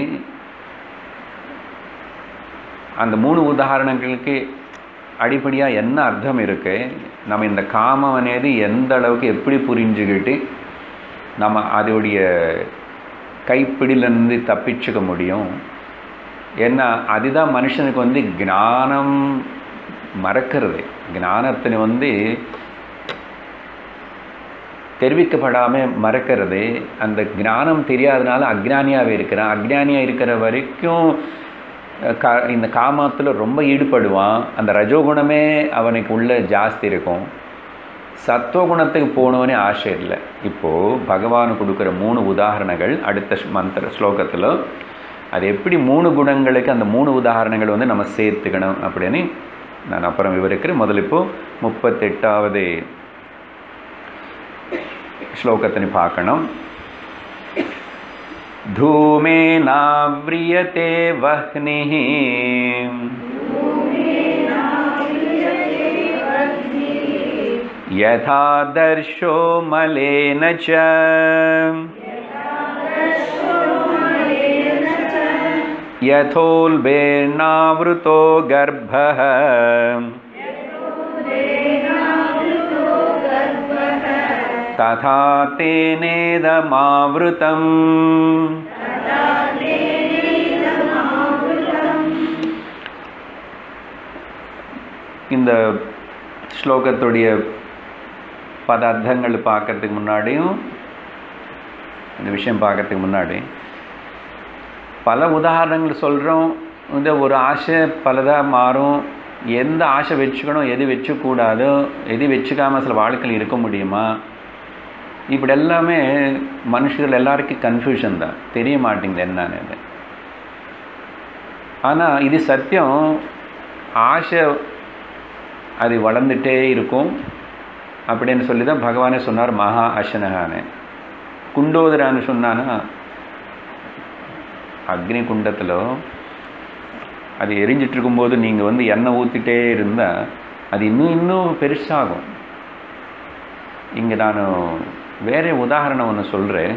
அந்த மூணு உதாரணங்களுக்கு அடிப்படையாக என்ன அர்த்தம் இருக்கு நம்ம இந்த காமம் అనేది எந்த அளவுக்கு எப்படி புரிஞ்சுக்கிட்டு நம்ம அதோடைய கைப்பிடியிலேருந்து தப்பிச்சுக்க முடியும் ஏன்னா அதுதான் மனுஷனுக்கு வந்து ஞானம் மறக்கிறது ஞானத்தினை வந்து தெரிவிக்கப்படாமல் மறக்கிறது அந்த ஞானம் தெரியாதனால அக்ஞானியாகவே இருக்கிறான் அக்ஞானியாக இருக்கிற வரைக்கும் அஹ், கா இந்த காமத்தில் ரொம்ப ஈடுபடுவான் அந்த ரஜோகுணமே அவனுக்கு உள்ள ஜாஸ்தி இருக்கும் சத்துவகுணத்துக்கு போனவனே ஆசை இல்லை இப்போது பகவான் கொடுக்குற மூணு உதாரணங்கள் அடுத்த ஸ்- மந்திர ஸ்லோகத்தில் அது எப்படி மூணு குணங்களுக்கு அந்த மூணு உதாரணங்கள் வந்து நம்ம சேர்த்துக்கணும் அப்படின்னு நான் அப்புறம் விவரிக்கிறேன் முதல்ல இப்போ முப்பத்தெட்டாவது श्लोकത്തിന് पाकणं धूमेनाव्रियते वह्निः यथादर्शो मलेन च यथोल्बेर्नावृतो गर्भः तथा तेनेदमावृतम् இந்த ஸ்லோகத்துடைய பத அர்த்தங்கள் பார்க்கறதுக்கு முன்னாடியும் இந்த விஷயம் பார்க்கறதுக்கு முன்னாடி பல உதாரணங்கள் சொல்கிறோம் இந்த ஒரு ஆசை பலதாக மாறும் எந்த ஆசை வச்சுக்கணும் எது வச்சுக்கூடாதோ எது வச்சுக்காம சில வாழ்க்கையில் இருக்க முடியுமா இப்படி எல்லாமே மனுஷர்கள் எல்லாருக்கும் கன்ஃபியூஷன் தான் தெரிய மாட்டேங்குது என்னன்னு இது ஆனால் இது சத்தியம் ஆசை அது வளர்ந்துட்டே இருக்கும் அப்படின்னு சொல்லி தான் பகவானே சொன்னார் மகா அசனகானே குண்டோதரான்னு சொன்னான்னா அக்னி குண்டத்தில் அது எரிஞ்சிட்டு இருக்கும்போது நீங்கள் வந்து எண்ணெய் ஊற்றிட்டே இருந்தால் அது இன்னும் இன்னும் பெருசாகும் இங்கே நான் வேற உதாரணம் ஒன்று சொல்கிறேன்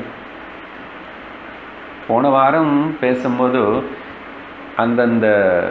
போன வாரம் பேசும்போது அந்தந்த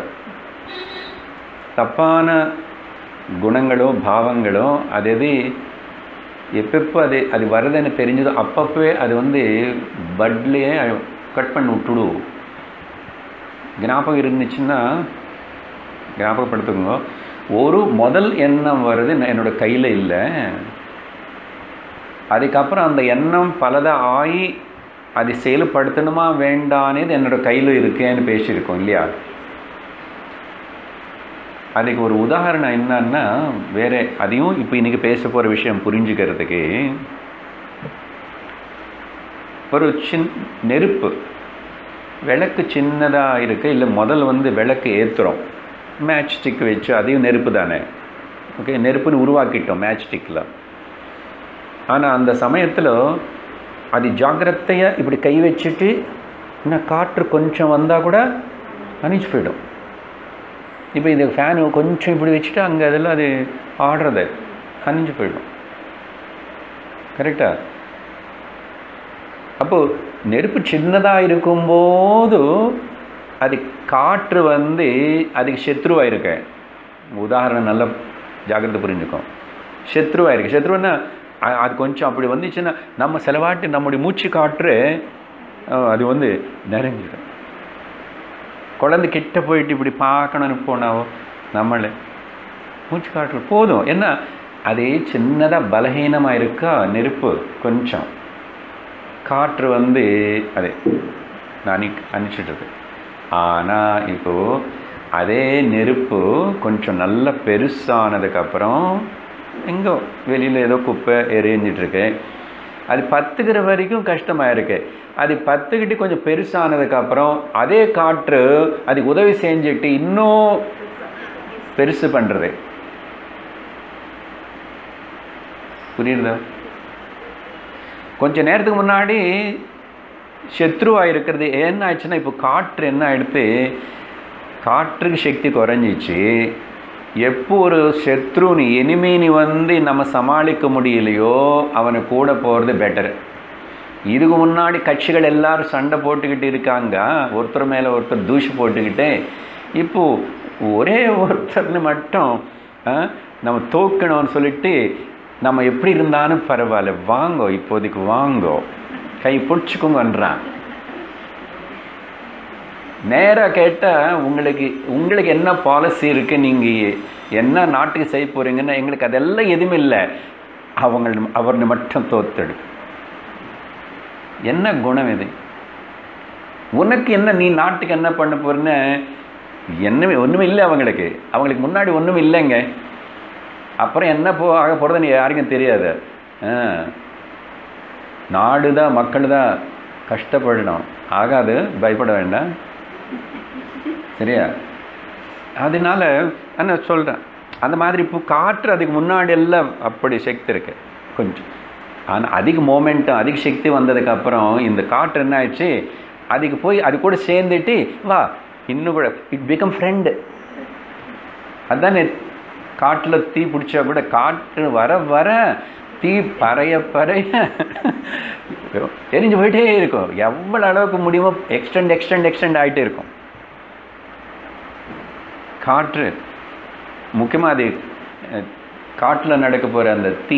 தப்பான குணங்களோ பாவங்களோ அது எது எப்பப்போ அது அது வருதுன்னு தெரிஞ்சதோ அப்பப்போவே அது வந்து பட்லேயே கட் பண்ணி விட்டுடு ஞாபகம் இருந்துச்சுன்னா ஞாபகப்படுத்துங்க ஒரு முதல் எண்ணம் வருது என்னோட கையில் இல்லை அதுக்கப்புறம் அந்த எண்ணம் பலதாக ஆகி அதை செயல்படுத்தணுமா வேண்டானேது என்னோட கையில் இருக்கேன்னு பேசியிருக்கோம் இல்லையா அதுக்கு ஒரு உதாரணம் என்னன்னா வேற அதையும் இப்போ இன்னைக்கு பேச போகிற விஷயம் புரிஞ்சுக்கிறதுக்கு ஒரு சின் நெருப்பு விளக்கு சின்னதாக இருக்கு இல்லை முதல் வந்து விளக்கு ஏற்றுறோம் மேட்ச் ஸ்டிக் வச்சு அதையும் நெருப்பு தானே ஓகே நெருப்புன்னு உருவாக்கிட்டோம் மேட்ச் ஸ்டிக்கில் ஆனால் அந்த சமயத்தில் அது ஜாக்கிரதையாக இப்படி கை வச்சுட்டு இன்னும் காற்று கொஞ்சம் வந்தால் கூட அணிச்சு போயிடும் இப்போ இது ஃபேனு கொஞ்சம் இப்படி வச்சுட்டு அங்கே அதில் அது ஆடுறது அணிஞ்சு போயிடும் கரெக்டாக அப்போது நெருப்பு சின்னதாக இருக்கும்போது அது காற்று வந்து அதுக்கு சத்ருவாக இருக்க உதாரணம் நல்ல ஜாக்கிரதை புரிஞ்சுக்கும் சத்ருவாக இருக்கு சத்ருன்னா அது கொஞ்சம் அப்படி வந்துச்சுன்னா நம்ம செலவாட்டு நம்முடைய மூச்சு காற்று அது வந்து நிறைஞ்சிடும் குழந்தை கிட்ட போயிட்டு இப்படி பார்க்கணும்னு போனாவோ நம்மளே மூச்சு காற்று போதும் என்ன அதே சின்னதாக பலகீனமாக இருக்கா நெருப்பு கொஞ்சம் காற்று வந்து அதே நான் அனுப்பிச்சிட்ருக்கு ஆனால் இப்போது அதே நெருப்பு கொஞ்சம் நல்ல பெருசானதுக்கப்புறம் எங்கோ வெளியில் ஏதோ குப்பை எரிஞ்சிட்ருக்கு அது பத்துக்கிற வரைக்கும் கஷ்டமாக இருக்கு அது பத்துக்கிட்டு கொஞ்சம் பெருசானதுக்கப்புறம் அதே காற்று அதுக்கு உதவி செஞ்சுட்டு இன்னும் பெருசு பண்ணுறது புரியுதா கொஞ்ச நேரத்துக்கு முன்னாடி சத்ருவாக இருக்கிறது என்ன ஆச்சுன்னா இப்போ காற்று என்ன ஆயிடுத்து காற்றுக்கு சக்தி குறைஞ்சிச்சு எப்போ ஒரு சத்ருன்னு எனிமீனி வந்து நம்ம சமாளிக்க முடியலையோ அவனை கூட போகிறது பெட்டர் இதுக்கு முன்னாடி கட்சிகள் எல்லாரும் சண்டை போட்டுக்கிட்டு இருக்காங்க ஒருத்தர் மேலே ஒருத்தர் தூசி போட்டுக்கிட்டு இப்போது ஒரே ஒருத்தர்னு மட்டும் நம்ம தோக்கணும்னு சொல்லிட்டு நம்ம எப்படி இருந்தாலும் பரவாயில்ல வாங்கோ இப்போதைக்கு வாங்கோ கை பிடிச்சிக்கோங்கன்றான் நேராக கேட்டால் உங்களுக்கு உங்களுக்கு என்ன பாலிசி இருக்குது நீங்கள் என்ன நாட்டுக்கு செய்ய போகிறீங்கன்னா எங்களுக்கு அதெல்லாம் எதுவும் இல்லை அவங்க அவர்னு மட்டும் தோத்தெடு என்ன குணம் இது உனக்கு என்ன நீ நாட்டுக்கு என்ன பண்ண போறன்னு என்னமே ஒன்றுமே இல்லை அவங்களுக்கு அவங்களுக்கு முன்னாடி ஒன்றும் இல்லைங்க அப்புறம் என்ன போ ஆக போகிறதுன்னு யாருக்கும் தெரியாது நாடு தான் மக்கள் தான் கஷ்டப்படணும் ஆகாது பயப்பட வேண்டாம் சரியா அதனால நான் சொல்கிறேன் அந்த மாதிரி இப்போ காற்று அதுக்கு முன்னாடி எல்லாம் அப்படி சக்தி இருக்கு கொஞ்சம் ஆனால் அதிக மோமெண்ட்டும் அதிக சக்தி வந்ததுக்கப்புறம் இந்த காற்று என்ன ஆயிடுச்சு அதுக்கு போய் அது கூட சேர்ந்துட்டு வா இன்னும் கூட இட் பிகம் ஃப்ரெண்டு அதுதானே காட்டில் தீ பிடிச்சா கூட காற்று வர வர தீ பறைய பறைய எரிஞ்சு போயிட்டே இருக்கும் எவ்வளோ அளவுக்கு முடியுமோ எக்ஸ்டெண்ட் எக்ஸ்டெண்ட் எக்ஸ்டெண்ட் ஆகிட்டே இருக்கும் காற்று முக்கியமாக அது காட்டில் நடக்க போகிற அந்த தீ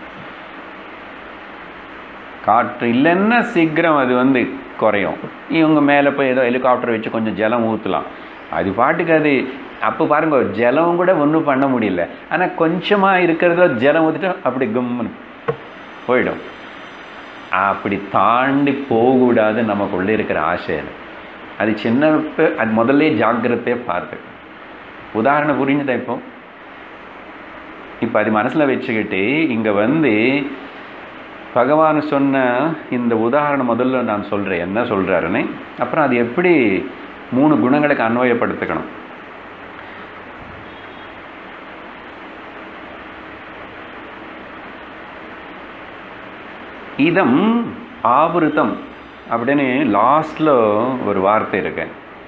காற்று இல்லைன்னா சீக்கிரம் அது வந்து குறையும் இவங்க மேலே போய் ஏதோ ஹெலிகாப்டர் வச்சு கொஞ்சம் ஜலம் ஊற்றலாம் அது பாட்டுக்கு அது அப்போ பாருங்க ஜலம் கூட ஒன்றும் பண்ண முடியல ஆனால் கொஞ்சமாக இருக்கிறத ஜலம் ஊற்றிட்டு அப்படி கும்முன்னு போயிடும் அப்படி தாண்டி போகக்கூடாது நமக்குள்ளே இருக்கிற ஆசை அது அது சின்ன ப- அது முதல்ல ஜாக்கிரதையை பார்த்து உதாரணம் புரிஞ்சுதா இப்போ இப்போ அது மனசில் வச்சுக்கிட்டு இங்கே வந்து பகவான் சொன்ன இந்த உதாரணம் முதல்ல நான் சொல்கிறேன் என்ன சொல்கிறாருன்னு அப்புறம் அது எப்படி மூணு குணங்களுக்கு அன்வயப்படுத்திக்கணும் இதம் ஆவருத்தம் அப்படின்னு லாஸ்டில் ஒரு வார்த்தை இருக்கு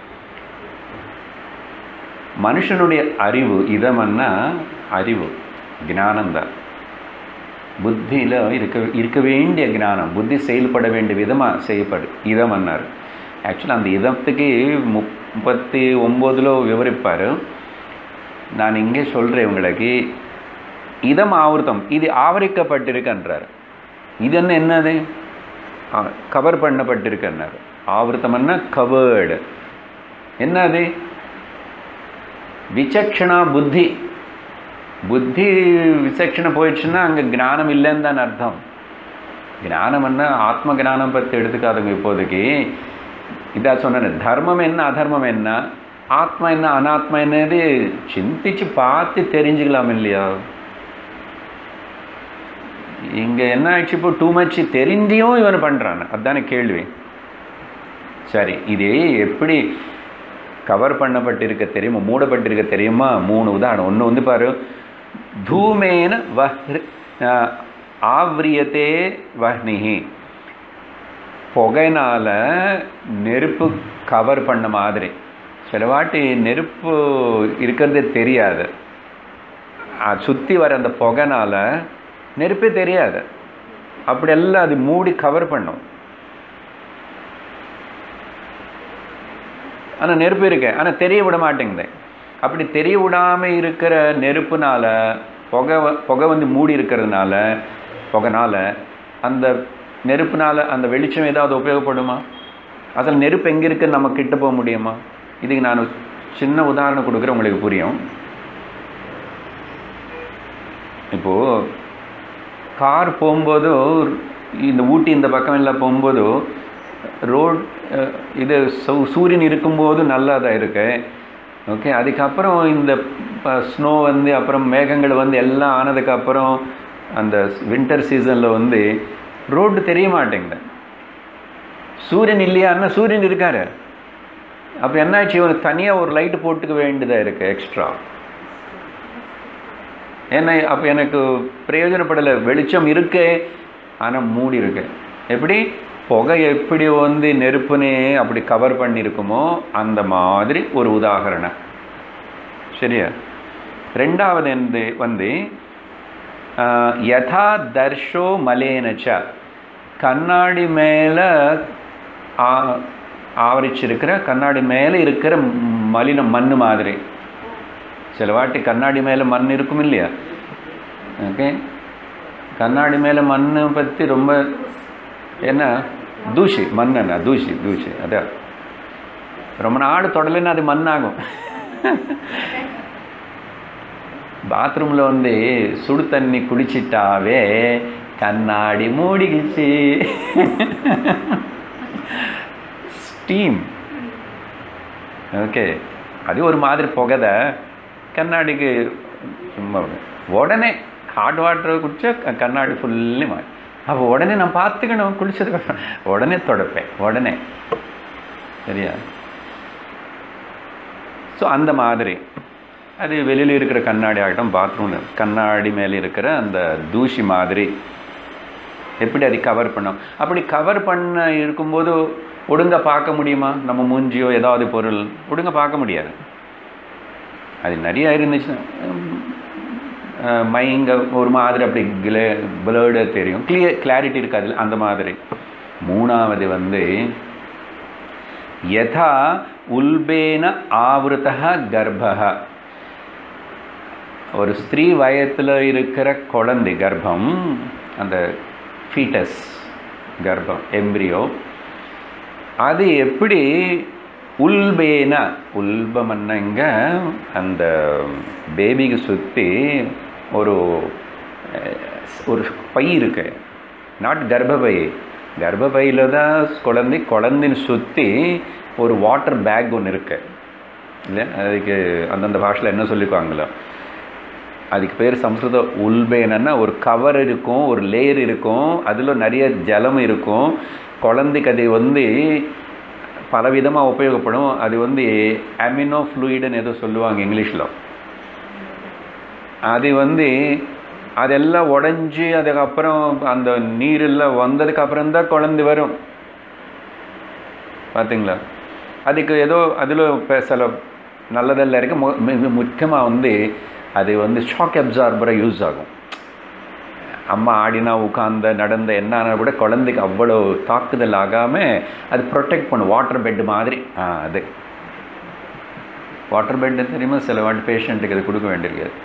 மனுஷனுடைய அறிவு இதமன்னா அறிவு ஞானம்தான் புத்தியில் இருக்க இருக்க வேண்டிய ஞானம் புத்தி செயல்பட வேண்டிய விதமாக செய்யப்படு இதம் அன்னார் ஆக்சுவலாக அந்த இதத்துக்கு முப்பத்தி ஒம்போதில் விவரிப்பார் நான் இங்கே சொல்கிறேன் உங்களுக்கு இதம் ஆவர்த்தம் இது ஆவரிக்கப்பட்டிருக்குன்றார் இது என்ன என்னது கவர் பண்ணப்பட்டிருக்குன்னார் ஆவர்த்தம்னா கவர்டு என்னது விசக்ஷணா புத்தி புத்தி விசக்ஷணை போயிடுச்சுன்னா அங்கே ஞானம் இல்லைன்னு தான் அர்த்தம் ஞானம்னா ஆத்ம ஞானம் பற்றி எடுத்துக்காதுங்க இப்போதைக்கு இதாக சொன்னேன் தர்மம் என்ன அதர்மம் என்ன ஆத்மா என்ன அனாத்மா என்னது சிந்திச்சு பார்த்து தெரிஞ்சுக்கலாம் இல்லையா இங்கே என்ன ஆயிடுச்சு இப்போ டூ மச் தெரிஞ்சியும் இவன் பண்ணுறான் அதுதானே கேள்வி சரி இது எப்படி கவர் பண்ணப்பட்டிருக்க தெரியுமா மூடப்பட்டிருக்க தெரியுமா மூணு உதாரணம் ஒன்று வந்து பாரு தூமேன வஹ்ரி ஆவ்ரியத்தே வஹ்னிஹி புகைனால நெருப்பு கவர் பண்ண மாதிரி சில வாட்டி நெருப்பு இருக்கிறதே தெரியாது சுற்றி வர அந்த புகைனால நெருப்பே தெரியாது அப்படியெல்லாம் அது மூடி கவர் பண்ணும் ஆனால் நெருப்பு இருக்கு ஆனால் தெரிய விட மாட்டேங்குது அப்படி தெரிய விடாமல் இருக்கிற நெருப்புனால புகை வ- புகை வந்து மூடி இருக்கிறதுனால புகைனால அந்த நெருப்புனால அந்த வெளிச்சம் ஏதாவது உபயோகப்படுமா அதில் நெருப்பு எங்கே இருக்குன்னு நம்ம கிட்ட போக முடியுமா இதுக்கு நான் சின்ன உதாரணம் கொடுக்குறேன் உங்களுக்கு புரியும் இப்போது கார் போகும்போதோ இந்த ஊட்டி இந்த பக்கம் எல்லாம் போகும்போதோ ரோட் இது சூ- சூரியன் இருக்கும்போது நல்லா தான் இருக்கு ஓகே அதுக்கப்புறம் இந்த ஸ்னோ வந்து அப்புறம் மேகங்கள் வந்து எல்லாம் ஆனதுக்கப்புறம் அந்த வின்டர் சீசனில் வந்து ரோடு தெரிய மாட்டேங்குது சூரியன் இல்லையான்னா சூரியன் இருக்காரு அப்போ என்னாச்சு இவனுக்கு தனியாக ஒரு லைட்டு போட்டுக்க வேண்டியதாக இருக்குது எக்ஸ்ட்ரா ஏன்னா அப்போ எனக்கு பிரயோஜனப்படலை வெளிச்சம் இருக்கே ஆனால் மூடி இருக்கு எப்படி புகை எப்படி வந்து நெருப்புனே அப்படி கவர் பண்ணியிருக்குமோ அந்த மாதிரி ஒரு உதாகரணம் சரியா ரெண்டாவது வந்து வந்து ஆஹ், யதா தர்ஷோ மலேனச்ச கண்ணாடி மேலே ஆவரிச்சிருக்கிற கண்ணாடி மேலே இருக்கிற மலினம் மண் மாதிரி சில வாட்டி கண்ணாடி மேலே மண் இருக்கும் இல்லையா ஓகே கண்ணாடி மேலே மண் பற்றி ரொம்ப என்ன தூசி மண்ணா தூசி தூசி அதான் ரொம்ப நாள் தொடலைன்னா அது மண்ணாகும் பாத்ரூமில் வந்து சுடு தண்ணி குடிச்சிட்டாவே கண்ணாடி மூடிக்கிச்சு ஸ்டீம் ஓகே அது ஒரு மாதிரி புகதை கண்ணாடிக்கு சும்மா உடனே ஹாட் வாட்டர் குடிச்சா க- கண்ணாடி ஃபுல்லி மாறி அப்போ உடனே நான் பார்த்துக்கணும் குளிச்சதுக்கு அப்புறம் உடனே தொடப்பேன் உடனே சரியா ஸோ அந்த மாதிரி அது வெளியில் இருக்கிற கண்ணாடி ஆகட்டும் பாத்ரூமில் கண்ணாடி மேலே இருக்கிற அந்த தூசி மாதிரி எப்படி அதை கவர் பண்ணோம் அப்படி கவர் பண்ண இருக்கும்போது ஒழுங்கா பார்க்க முடியுமா நம்ம மூஞ்சியோ ஏதாவது பொருள் ஒழுங்கா பார்க்க முடியாது அது நிறைய இருந்துச்சுன்னா உம், மைங்க ஒரு மாதிரி அப்படி கிளே பிளர்டாக தெரியும் கிளியர் கிளாரிட்டி இருக்காது அந்த மாதிரி மூணாவது வந்து யதா உல்பேன ஆவருத்தா கர்ப்பக ஒரு ஸ்திரீ வயத்தில் இருக்கிற குழந்தை கர்ப்பம் அந்த ஃபீட்டஸ் கர்ப்பம் எம்ப்ரியோ அது எப்படி உல்பேன உல்பமன்னங்க அந்த பேபிக்கு சுற்றி ஒரு அஹ், ஒரு பை இருக்கு நாட் கர்ப்பப்பை கர்ப்பப்பையில் தான் குழந்தை குழந்தைன்னு சுற்றி ஒரு வாட்டர் பேக் ஒன்று இருக்கு இல்லை அதுக்கு அந்தந்த பாஷையில் என்ன சொல்லிக்குவாங்களோ அதுக்கு பேர் சம்ஸ்கிருத உல்பேனன்னா ஒரு கவர் இருக்கும் ஒரு லேயர் இருக்கும் அதில் நிறைய ஜலம் இருக்கும் குழந்தைக்கு அது வந்து பலவிதமாக உபயோகப்படும் அது வந்து அமினோ ஃப்ளூயிடுன்னு ஏதோ சொல்லுவாங்க இங்கிலீஷில் அது வந்து அதெல்லாம் உடஞ்சி அதுக்கப்புறம் அந்த நீரெல்லாம் வந்ததுக்கு அப்புறம் தான் குழந்தை வரும் பார்த்தீங்களா அதுக்கு ஏதோ அதில் இப்போ சில நல்லதெல்லாம் இருக்குது முக்கியமாக வந்து அது வந்து ஷாக் அப்சார்பராக யூஸ் ஆகும் அம்மா ஆடினா உட்கார்ந்த நடந்த என்ன ஆனா கூட குழந்தைக்கு அவ்வளோ தாக்குதல் ஆகாமல் அது ப்ரொடெக்ட் பண்ணும் வாட்டர் பெட் மாதிரி ஆ அது வாட்டர் பெட்டு தெரியுமா சில வாட்டி பேஷண்ட்டுக்கு அது கொடுக்க வேண்டியிருக்காது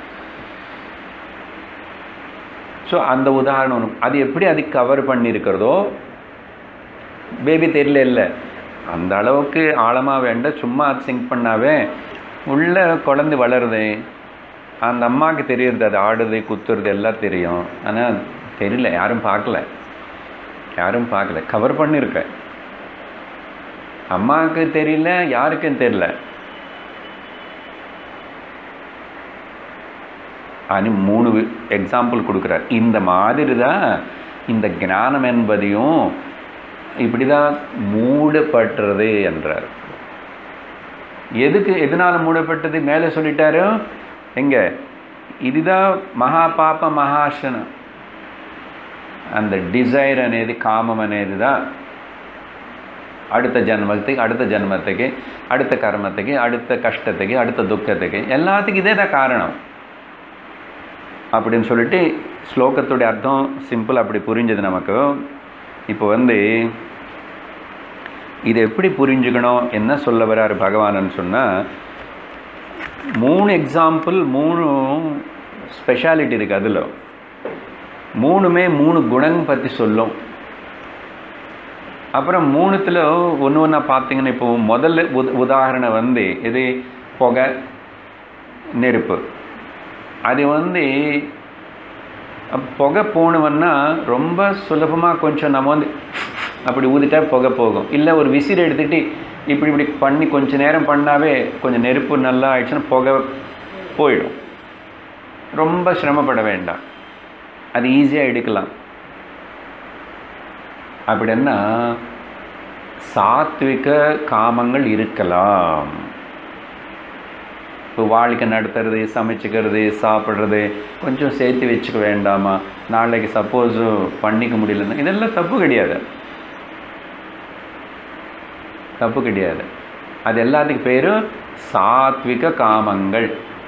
ஸோ அந்த உதாரணம் ஒண்ணு. அது எப்படி அது கவர் பண்ணியிருக்கிறதோ பேபி தெரியல இல்லை அந்த அளவுக்கு ஆழமாக வேண்டாம் சும்மா சிங்க் பண்ணாவே உள்ள குழந்தை வளருது அந்த அம்மாவுக்கு தெரியறது அது ஆடுது குத்துறது எல்லாம் தெரியும் ஆனால் தெரியல யாரும் பார்க்கல யாரும் பார்க்கல கவர் பண்ணியிருக்க அம்மாவுக்கு தெரியல யாருக்கும் தெரியல అని மூணு எக்ஸாம்பிள் கொடுக்குறார் இந்த மாதிரி தான் இந்த ஞானம் என்பதையும் இப்படி தான் மூடப்பட்டுறது என்றார் எதுக்கு எதனால மூடப்பட்டது மேலே சொல்லிட்டாரு எங்க இதுதான் మహా పాప మహాశనం அந்த డిజైర్ అనేది కామం అనేది தான் அடுத்த ஜென்மத்துக்கு அடுத்த ஜென்மத்துக்கு அடுத்த கர்மத்துக்கு அடுத்த கஷ்டத்துக்கு அடுத்த துக்கத்துக்கு எல்லாத்துக்கும் இதே தான் காரணம் அப்படின்னு சொல்லிட்டு ஸ்லோகத்துடைய அர்த்தம் சிம்பிள் அப்படி புரிஞ்சது நமக்கு இப்போ வந்து இதை எப்படி புரிஞ்சுக்கணும் என்ன சொல்ல வராரு பகவான்னு சொன்னால் மூணு எக்ஸாம்பிள் மூணு ஸ்பெஷாலிட்டி இருக்குது அதில் மூணுமே மூணு குணம் பற்றி சொல்லும் அப்புறம் மூணுத்தில் ஒன்று ஒன்றா பார்த்தீங்கன்னா இப்போ முதல்ல உத உதாரணம் வந்து இது புகை நெருப்பு அது வந்து அப் புகை போகணுன்னா ரொம்ப சுலபமாக கொஞ்சம் நம்ம வந்து அப்படி ஊதிட்டா புகை போகும் இல்லை ஒரு விசிறி எடுத்துகிட்டு இப்படி இப்படி பண்ணி கொஞ்ச நேரம் பண்ணாவே கொஞ்சம் நெருப்பு நல்லா ஆயிடுச்சுன்னா புகை போயிடும் ரொம்ப சிரமப்பட வேண்டாம் அது ஈஸியாக எடுக்கலாம் அப்படின்னா சாத்விக காமங்கள் இருக்கலாம் இப்போ வாழ்க்கை நடத்துறது சமைச்சிக்கிறது சாப்பிட்றது கொஞ்சம் சேர்த்து வச்சுக்க வேண்டாமா நாளைக்கு சப்போஸ் பண்ணிக்க முடியலன்னா இதெல்லாம் தப்பு கிடையாது தப்பு கிடையாது அது எல்லாத்துக்கு பேர் சாத்விக காமங்கள்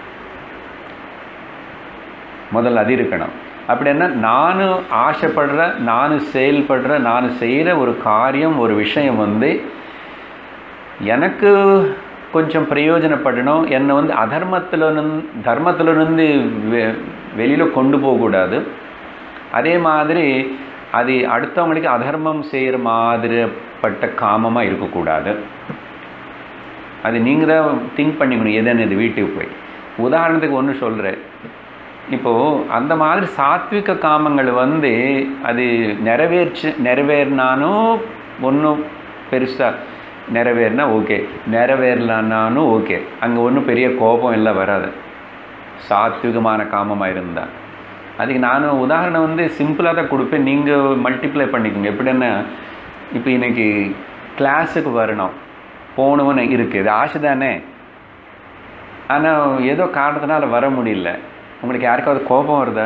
முதல்ல அது இருக்கணும் அப்படின்னா நான் ஆசைப்படுற நான் செயல்படுற நான் செய்கிற ஒரு காரியம் ஒரு விஷயம் வந்து எனக்கு கொஞ்சம் பிரயோஜனப்படணும் என்னை வந்து அதர்மத்தில் தர்மத்திலிருந்து வெ வெளியில் கொண்டு போகக்கூடாது அதே மாதிரி அது அடுத்தவங்களுக்கு அதர்மம் செய்கிற மாதிரிப்பட்ட காமமாக இருக்கக்கூடாது அது நீங்கள் தான் திங்க் பண்ணிக்கணும் எதுன்னு இது வீட்டுக்கு போய் உதாரணத்துக்கு ஒன்று சொல்கிறேன் இப்போது அந்த மாதிரி சாத்விக காமங்கள் வந்து அது நிறைவேற்று நிறைவேறினாலும் ஒன்றும் பெருசாக நிறைவேறினா ஓகே நிறைவேறலான்னாலும் ஓகே அங்கே ஒன்றும் பெரிய கோபம் எல்லாம் வராது சாத்விகமான காமமாக இருந்தால் அதுக்கு நானும் உதாரணம் வந்து சிம்பிளாக தான் கொடுப்பேன் நீங்கள் மல்டிப்ளை பண்ணிக்கோங்க எப்படின்னா இப்போ இன்றைக்கி கிளாஸுக்கு வரணும் போகணுன்னு இருக்குது இது ஆசை தானே ஆனால் ஏதோ காரணத்தினால வர முடியல உங்களுக்கு யாருக்காவது கோபம் வருதா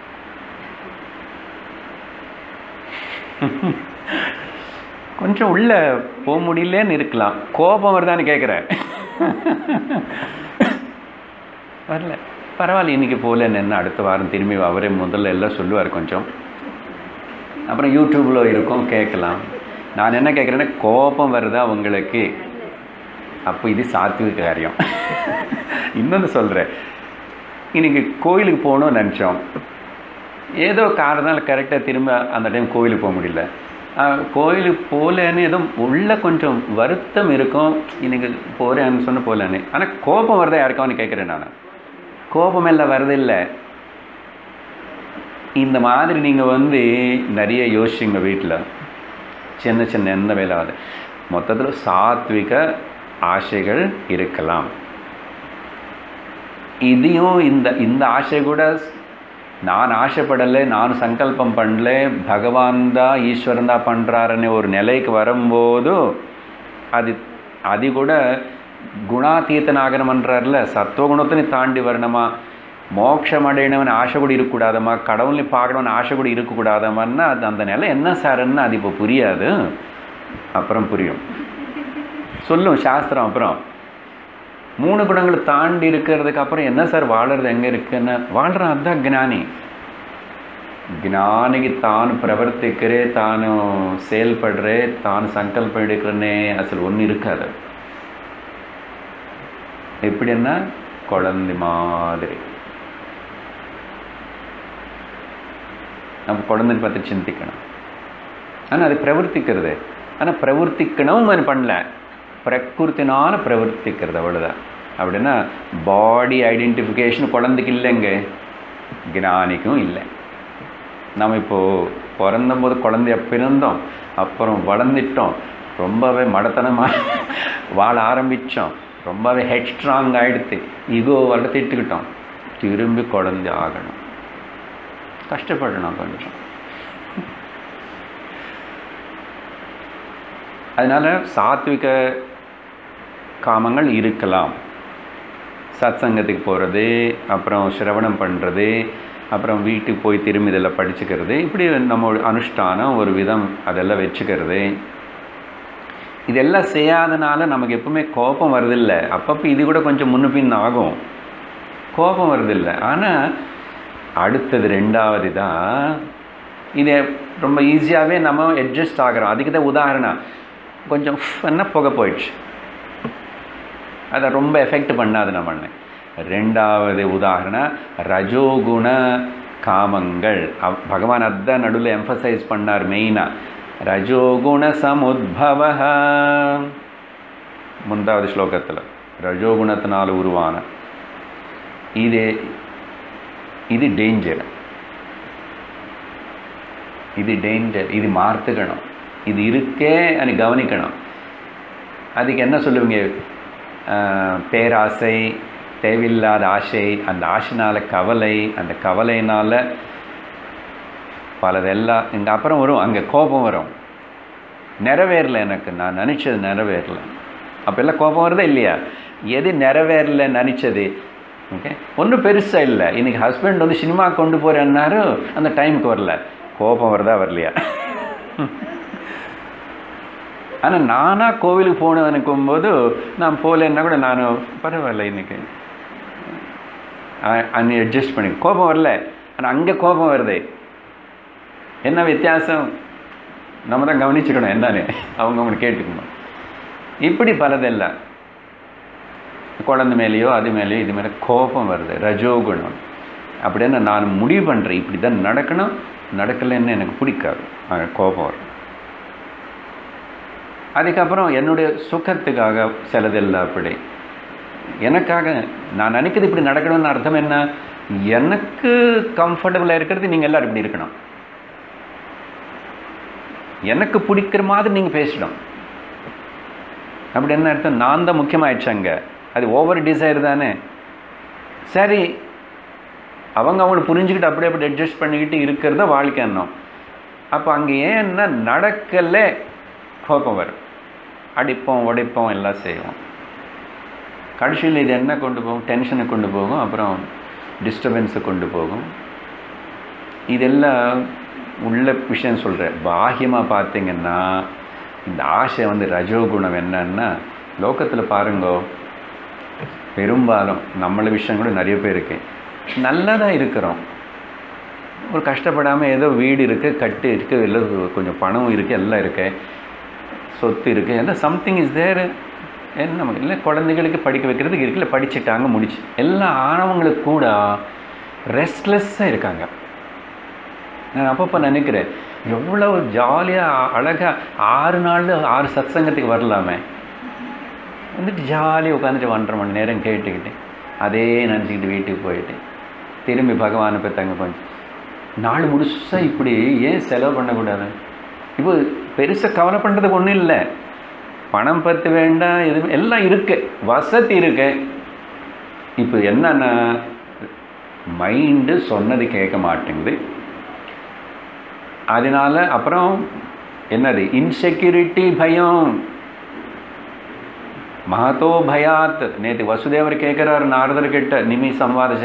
கொஞ்சம் உள்ள போக முடியலன்னு இருக்கலாம் கோபம் வருதான்னு கேட்குறேன் வரல பரவாயில்ல இன்றைக்கி போகல என்ன அடுத்த வாரம் திரும்பி அவரே முதல்ல எல்லாம் சொல்லுவார் கொஞ்சம் அப்புறம் யூடியூப்பில் இருக்கும் கேட்கலாம் நான் என்ன கேட்குறேன்னா கோபம் வருதா உங்களுக்கு அப்போ இது சாத்விக காரியம் இன்னொன்று சொல்கிறேன் இன்னைக்கு கோயிலுக்கு போகணும்னு நினச்சோம் ஏதோ காரணத்தால் கரெக்டாக திரும்ப அந்த டைம் கோயிலுக்கு போக முடியல ஆஹ், கோயிலுக்கு போகலன்னு ஏதோ உள்ள கொஞ்சம் வருத்தம் இருக்கும் இன்னைக்கு போகிறேன்னு சொன்ன போகலன்னு ஆனால் கோபம் வருதா யாருக்கான்னு கேட்குறேன் நான் கோபம் எல்லாம் வரதில்லை இந்த மாதிரி நீங்கள் வந்து நிறைய யோசிச்சிங்க வீட்டில் சின்ன சின்ன எந்த வேலை ஆகுது மொத்தத்தில் சாத்விக ஆசைகள் இருக்கலாம் இதையும் இந்த இந்த ஆசை கூட நான் ஆசைப்படலை நான் சங்கல்பம் பண்ணல பகவான் தான் ஈஸ்வரன் தான் பண்ணுறாருன்னு ஒரு நிலைக்கு வரும்போது அது அது கூட குணாதீத்தனாகணுமன்றார்ல சத்துவகுணத்தினை தாண்டி வரணுமா மோட்சம் அடையணும்னு ஆசை கூட இருக்கக்கூடாதம்மா கடவுளை பார்க்கணும்னு ஆசை கூட இருக்கக்கூடாதம்மான்னா அது அந்த நிலை என்ன சாருன்னு அது இப்போ புரியாது அப்புறம் புரியும் சொல்லும் சாஸ்திரம் அப்புறம் மூணு குணங்களை தாண்டி இருக்கிறதுக்கு அப்புறம் என்ன சார் வாழறது எங்கே இருக்குன்னு வாழ்கிறான் அதுதான் ஞானி ಜ್ಞಾನಿಗೆ ತಾನು ಪ್ರವರ್ತಿಕರೇ ತಾನು செயல்படுறே தான் சங்கல்பம் எடுக்கிறனே அசல் ஒன்று இருக்காது எப்படின்னா குழந்தை மாதிரி நம்ம குழந்தைன்னு பார்த்து சிந்திக்கணும் ஆனால் அது பிரவர்த்திக்கிறது ஆனால் பிரவர்த்திக்கணும் அது பண்ணல பிரகிருத்தினால பிரவர்த்திக்கிறது அவ்வளோதான் அப்படின்னா பாடி ஐடென்டிஃபிகேஷன் குழந்தைக்கு இல்லைங்க ஞானிக்கும் இல்லை நம்ம இப்போது பிறந்தபோது குழந்தைய பிறந்தோம் அப்புறம் வளர்ந்துட்டோம் ரொம்பவே மடத்தனமாக வாழ ஆரம்பித்தோம் ரொம்பவே ஹெட் ஸ்ட்ராங் ஆகிடுத்து ஈகோ வளர்த்திட்டுக்கிட்டோம் திரும்பி குழந்தை ஆகணும் கஷ்டப்படணும் கொஞ்சம் அதனால் சாத்விக காமங்கள் இருக்கலாம் சத்சங்கத்துக்கு போகிறது அப்புறம் சிரவணம் பண்ணுறது அப்புறம் வீட்டுக்கு போய் திரும்பி இதெல்லாம் படிச்சுக்கிறது இப்படி நம்ம அனுஷ்டானம் ஒரு விதம் அதெல்லாம் வச்சுக்கிறது இதெல்லாம் செய்யாதனால நமக்கு எப்பவுமே கோபம் வருதில்லை அப்பப்போ இது கூட கொஞ்சம் முன்ன பின் ஆகும் கோபம் வருதில்லை ஆனால் அடுத்தது ரெண்டாவது தான் இது ரொம்ப ஈஸியாகவே நம்ம அட்ஜஸ்ட் ஆகிறோம் அதுக்கு தான் உதாரணம் கொஞ்சம் என்ன புகை போயிடுச்சு அதை ரொம்ப எஃபெக்ட் பண்ணாது நம்ம ரெண்டாவது உதாரணம் ரஜோகுண காமங்கள் அவ் பகவான் அதான் நடுவில் எம்ஃபசைஸ் பண்ணார் மெயினாக ரஜோகுண சமுத்பவ முந்தாவது ஸ்லோகத்தில் ரஜோகுணத்தினால் உருவான இது இது டேஞ்சர் இது டேஞ்சர் இது மாற்றுக்கணும் இது இருக்கே అని கவனிக்கணும் அதுக்கு என்ன சொல்லுவீங்க ஆஹ், பேராசை தேவையில்லாத ஆசை அந்த ஆசைனால கவலை அந்த கவலையினால் பலதெல்லாம் இந்த அப்புறம் வரும் அங்கே கோபம் வரும் நிறைவேறல எனக்கு நான் நினச்சது நிறைவேறல அப்போ எல்லாம் கோபம் வருதா இல்லையா எது நிறைவேறல நினச்சது ஓகே ஒன்றும் பெருசாக இல்லை இன்னைக்கு ஹஸ்பண்ட் வந்து சினிமா கொண்டு போகிறேன்னாரு அந்த டைமுக்கு வரல கோபம் வருதா வரலையா ஆனால் நானாக கோவிலுக்கு போகணும் நினைக்கும்போது நான் போகலன்னா கூட நான் பரவாயில்ல இன்னைக்கு அன்னி அட்ஜஸ்ட் பண்ணி கோபம் வரல ஆனால் அங்கே கோபம் வருது என்ன வித்தியாசம் நம்ம தான் கவனிச்சுக்கணும் என்னன்னு அவங்க அவங்க கேட்டுக்கணும் இப்படி பலதெல்லாம் குழந்தை மேலேயோ அது மேலேயோ இது மேலே கோபம் வருது ரஜோகுணம் அப்படின்னு நான் முடிவு பண்ணுறேன் இப்படி தான் நடக்கணும் நடக்கலைன்னு எனக்கு பிடிக்காது அங்க கோபம் வரும் அதுக்கப்புறம் என்னுடைய சுகத்துக்காக சிலதெல்லாம் அப்படி எனக்காக நான் நினைக்கிறது இப்படி நடக்கணும்னு அர்த்தம் என்ன எனக்கு கம்ஃபர்டபுளாக இருக்கிறது நீங்கள் எல்லோரும் இப்படி இருக்கணும் எனக்கு பிடிக்கிற மாதிரி நீங்கள் பேசணும் அப்படி என்ன அர்த்தம் நான் தான் முக்கியமாயிடுச்சு அங்கே அது ஓவர் டிசைர் தானே சரி அவங்க அவங்கள புரிஞ்சுக்கிட்டு அப்படியே அப்படி அட்ஜஸ்ட் பண்ணிக்கிட்டு இருக்கிறத வாழ்க்கை எண்ணம் அப்போ அங்கே ஏன்னா நடக்கலை கோபம் வரும் அடிப்போம் உடைப்போம் எல்லாம் செய்வோம் கடைசியில் இது என்ன கொண்டு போகும் டென்ஷனை கொண்டு போகும் அப்புறம் டிஸ்டர்பன்ஸை கொண்டு போகும் இதெல்லாம் உள்ள விஷயம் சொல்கிறேன் பாஹ்யமாக பார்த்தீங்கன்னா இந்த ஆசை வந்து ரஜோகுணம் என்னன்னா லோகத்தில் பாருங்கோ பெரும்பாலும் நம்மள விஷயம் கூட நிறைய பேர் இருக்கு நல்லதாக இருக்கிறோம் ஒரு கஷ்டப்படாமல் ஏதோ வீடு இருக்குது கட்டு இருக்குது இல்லை கொஞ்சம் பணம் இருக்குது எல்லாம் இருக்கு சொத்து இருக்குது எல்லாம் சம்திங் இஸ் தேர் என்ன நமக்கு இல்லை குழந்தைகளுக்கு படிக்க வைக்கிறதுக்கு இருக்குல்ல படிச்சுட்டாங்க முடிச்சு எல்லா ஆணவங்களுக்கு கூட ரெஸ்ட்லெஸ்ஸாக இருக்காங்க நான் அப்பப்போ நினைக்கிறேன் எவ்வளோ ஜாலியாக அழகாக ஆறு நாள் ஆறு சத்சங்கத்துக்கு வரலாமே வந்துட்டு ஜாலியாக உட்காந்துட்டு ஒன்றரை மணி நேரம் கேட்டுக்கிட்டு அதே நினச்சிக்கிட்டு வீட்டுக்கு போயிட்டு திரும்பி பகவானை பற்றி கொஞ்சம் நாள் முழுசாக இப்படி ஏன் செலவு பண்ணக்கூடாது இப்போ பெருசாக கவலை பண்ணுறதுக்கு ஒன்றும் இல்லை பணம் பத்து வேண்டாம் எதுவும் எல்லாம் இருக்கு வசதி இருக்கு இப்போ என்னன்னா மைண்டு சொன்னது கேட்க மாட்டேங்குது அதனால அப்புறம் என்னது இன்செக்யூரிட்டி பயம் மகத்தோ பயாத் நேற்று வசுதேவர் கேட்குறாரு நாரதர் கிட்ட நிமி சம்வாத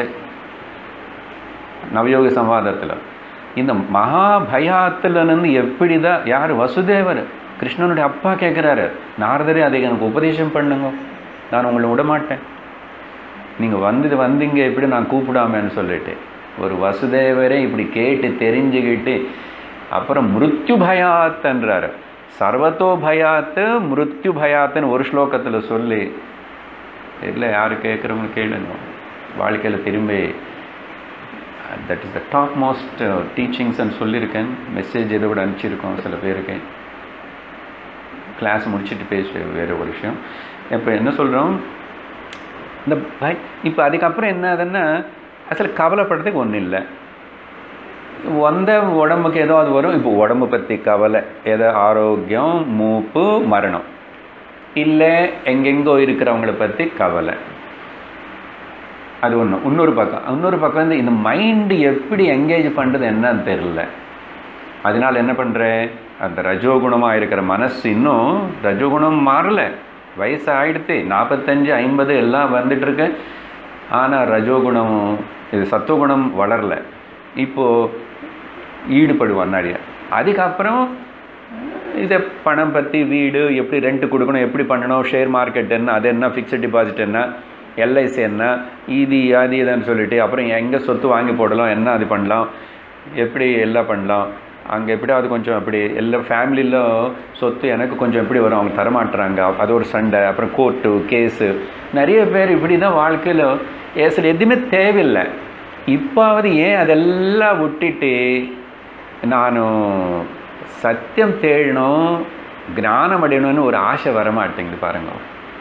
நவயோக சம்வாதத்தில் இந்த மகா பயாத்துலேருந்து எப்படி தான் யார் வசுதேவர் கிருஷ்ணனுடைய அப்பா கேட்குறாரு நாரதரே அதை எனக்கு உபதேசம் பண்ணுங்க நான் உங்களை விட மாட்டேன் நீங்கள் வந்தது வந்தீங்க எப்படி நான் கூப்பிடாமேன்னு சொல்லிட்டு ஒரு வசுதேவரே இப்படி கேட்டு தெரிஞ்சுக்கிட்டு அப்புறம் மிருத்யு பயாத்ன்றாரு சர்வத்தோ பயாத்து மிருத்யு பயாத்துன்னு ஒரு ஸ்லோகத்தில் சொல்லி இல்லை யார் கேட்குறவங்க கேளுங்க வாழ்க்கையில் திரும்பி that is the top most டீச்சிங்ஸ்ன்னு சொல்லியிருக்கேன் மெசேஜ் இதை விட அனுப்பிச்சிருக்கோம் சில பேருக்கு கிளாஸ் முடிச்சுட்டு பேச வேறு ஒரு விஷயம் இப்போ என்ன சொல்கிறோம் இந்த பய இப்போ அதுக்கப்புறம் என்ன ஆகுதுன்னா அசல் கவலைப்படுறதுக்கு ஒன்றும் இல்லை வந்த உடம்புக்கு ஏதோ அது வரும் இப்போ உடம்பு பற்றி கவலை ஏதோ ஆரோக்கியம் மூப்பு மரணம் இல்லை எங்கெங்கோ இருக்கிறவங்கள பற்றி கவலை அது ஒன்று இன்னொரு பக்கம் இன்னொரு பக்கம் வந்து இந்த மைண்டு எப்படி எங்கேஜ் பண்ணுறது என்னன்னு தெரில அதனால் என்ன பண்ணுறேன் அந்த ரஜோகுணமாக இருக்கிற மனசு இன்னும் ரஜோகுணம் மாறலை வயசு ஆகிடுத்து நாற்பத்தஞ்சு ஐம்பது எல்லாம் வந்துட்டுருக்கு ஆனால் ரஜோகுணம் இது சத்துவகுணம் வளரல இப்போது ஈடுபடுவான் நிறைய அதுக்கப்புறம் இதை பணம் பற்றி வீடு எப்படி ரெண்ட் கொடுக்கணும் எப்படி பண்ணணும் ஷேர் மார்க்கெட் என்ன அது என்ன ஃபிக்ஸட் டிபாசிட் என்ன எல்ஐசி என்ன இது அது இதுன்னு சொல்லிட்டு அப்புறம் எங்கே சொத்து வாங்கி போடலாம் என்ன அது பண்ணலாம் எப்படி எல்லாம் பண்ணலாம் அங்கே எப்படியாவது கொஞ்சம் அப்படி எல்லா ஃபேமிலியில் சொத்து எனக்கு கொஞ்சம் எப்படி வரும் அவங்க தரமாட்டுறாங்க அது ஒரு சண்டை அப்புறம் கோர்ட்டு கேஸு நிறைய பேர் இப்படி தான் வாழ்க்கையில் ஏசல் எதுவுமே தேவையில்லை இப்பாவது ஏன் அதெல்லாம் விட்டுட்டு நான் சத்தியம் தேடணும் ஞானம் அடையணும்னு ஒரு ஆசை வரமாட்டேங்குது பாருங்க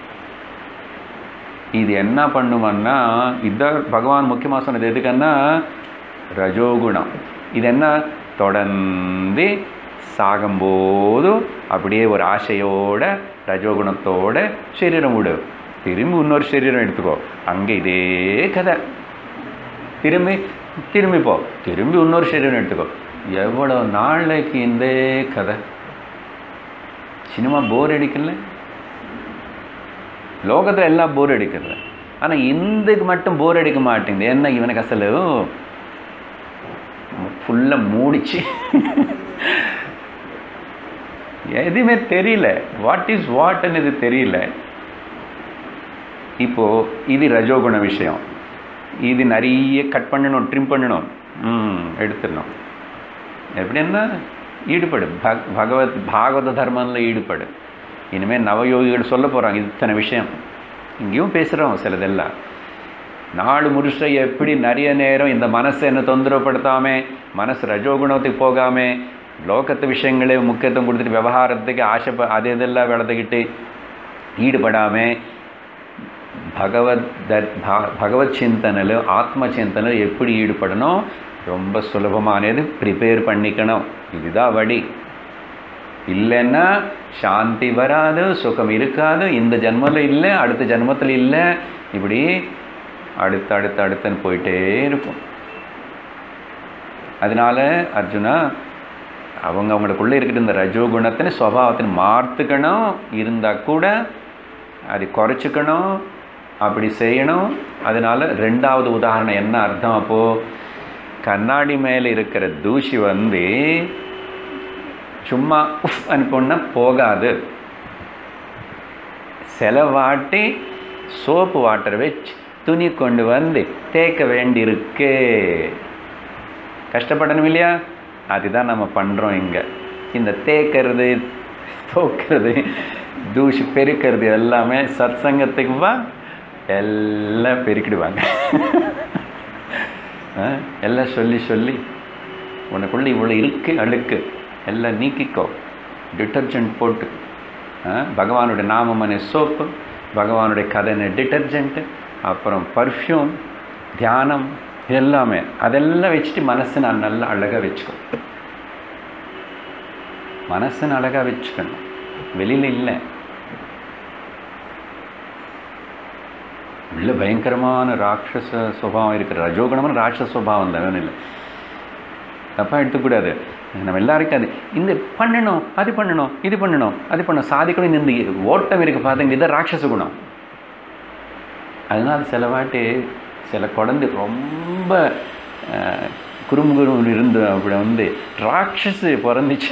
இது என்ன பண்ணுவான்னா இதுதான் பகவான் முக்கியமாக சொன்னது எதுக்குன்னா ரஜோகுணம் இது என்ன தொடர்ந்து சாகும்போது அப்படியே ஒரு ஆசையோட ரஜோகுணத்தோட சரீரம் விடு திரும்பி இன்னொரு சரீரம் எடுத்துக்கோ அங்கே இதே கதை திரும்பி திரும்பி போ திரும்பி இன்னொரு சரீரம் எடுத்துக்கோ எவ்வளோ நாளைக்கு இந்த கதை சினிமா போர் அடிக்கல லோகத்தில் எல்லாம் போர் அடிக்கிறது ஆனால் இந்துக்கு மட்டும் போர் அடிக்க மாட்டேங்குது என்ன இவனுக்கு அசலு ஃபுல்லாக மூடிச்சு எதுவுமே தெரியல வாட் இஸ் வாட்னு இது தெரியல இப்போது இது ரஜோகுண விஷயம் இது நிறைய கட் பண்ணணும் ட்ரிம் பண்ணணும் ம் எடுத்துடணும் எப்படின்னா ஈடுபடு பக் பகவத் பாகவத தர்மத்தில் ஈடுபடு இனிமேல் நவயோகிகள் சொல்ல போகிறாங்க இத்தனை விஷயம் இங்கேயும் பேசுகிறோம் சிலதெல்லாம் நாடு முழுச எப்படி நிறைய நேரம் இந்த மனசை என்ன தொந்தரவுப்படுத்தாமல் மனசு ரஜோகுணத்துக்கு போகாமல் லோகத்து விஷயங்களே முக்கியத்துவம் கொடுத்துட்டு விவகாரத்துக்கு ஆசைப்ப அது இதெல்லாம் வளர்த்துக்கிட்டு ஈடுபடாமல் பகவத் தர் பகவத் சிந்தனில் ஆத்ம சிந்தனில் எப்படி ஈடுபடணும் ரொம்ப சுலபமானது ப்ரிப்பேர் பண்ணிக்கணும் இதுதான் வழி இல்லைன்னா சாந்தி வராது சுகம் இருக்காது இந்த ஜென்மத்தில் இல்லை அடுத்த ஜென்மத்தில் இல்லை இப்படி அடுத்து அடுத்து அடுத்துன்னு போயிட்டே இருக்கும் அதனால் அர்ஜுனா அவங்க அவங்களுக்குள்ளே இருக்கிற இந்த ரஜோகுணத்தின் சுவாவத்தின் மாற்றுக்கணும் இருந்தால் கூட அது குறைச்சிக்கணும் அப்படி செய்யணும் அதனால் ரெண்டாவது உதாரணம் என்ன அர்த்தம் அப்போது கண்ணாடி மேலே இருக்கிற தூசி வந்து சும்மா உஃப் அனுப்பினா போகாது சில வாட்டி சோப்பு வாட்டர் வச்சு துணி கொண்டு வந்து தேய்க்க வேண்டியிருக்கு கஷ்டப்படணும் இல்லையா அதுதான் நம்ம பண்ணுறோம் இங்கே இந்த தேய்க்கிறது தோக்கிறது தூசி பெருக்கிறது எல்லாமே சத்சங்கத்துக்கு வா எல்லாம் பெருக்கிடுவாங்க ஆ, எல்லாம் சொல்லி சொல்லி உனக்குள்ள இவ்வளோ இருக்கு அழுக்கு எல்லாம் நீக்கிக்கோ டிட்டர்ஜென்ட் போட்டு ஆ, பகவானுடைய நாமமனை சோப்பு பகவானுடைய கதனை டிட்டர்ஜென்ட்டு அப்புறம் பர்ஃப்யூம் தியானம் எல்லாமே அதெல்லாம் வச்சுட்டு மனசை நான் நல்லா அழகாக வச்சுக்கோ மனசனை அழகாக வச்சுக்கணும் வெளியில் இல்லை உள்ள பயங்கரமான ராட்சச சுபாவம் இருக்கிற ரஜோகுணமான ராட்சச சுபாவம் தான் வேணும் இல்லை தப்பாக எடுத்துக்கூடாது நம்ம எல்லாருக்கும் அது இந்த பண்ணணும் அது பண்ணணும் இது பண்ணணும் அது பண்ணணும் சாதிக்கணும் இந்த ஓட்டம் இருக்கு பாருங்க இதான் ராட்சச குணம் அதனால் சில வாட்டி சில குழந்தை ரொம்ப அஹ், குறும்பு குறும்பு இருந்து அப்படி வந்து ராட்சஸு பிறந்துச்சு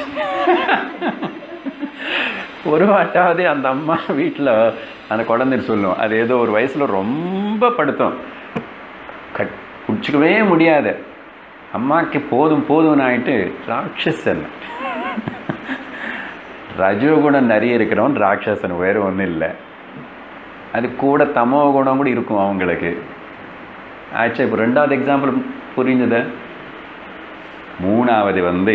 ஒரு வாட்டாவது அந்த அம்மா வீட்டில் அந்த குழந்தை சொல்லும் அது ஏதோ ஒரு வயசில் ரொம்ப படுத்தும் கட் பிடிச்சிக்கவே முடியாது அம்மாக்கு போதும் போதும்னு ஆயிட்டு ராட்சசன் ரஜோகுணம் நிறைய இருக்கிறவன் ராட்சசன் வேறு ஒன்றும் இல்லை அது கூட தமோ குணம் கூட இருக்கும் அவங்களுக்கு ஆச்சா இப்போ ரெண்டாவது எக்ஸாம்பிள் புரிஞ்சுதா மூணாவது வந்து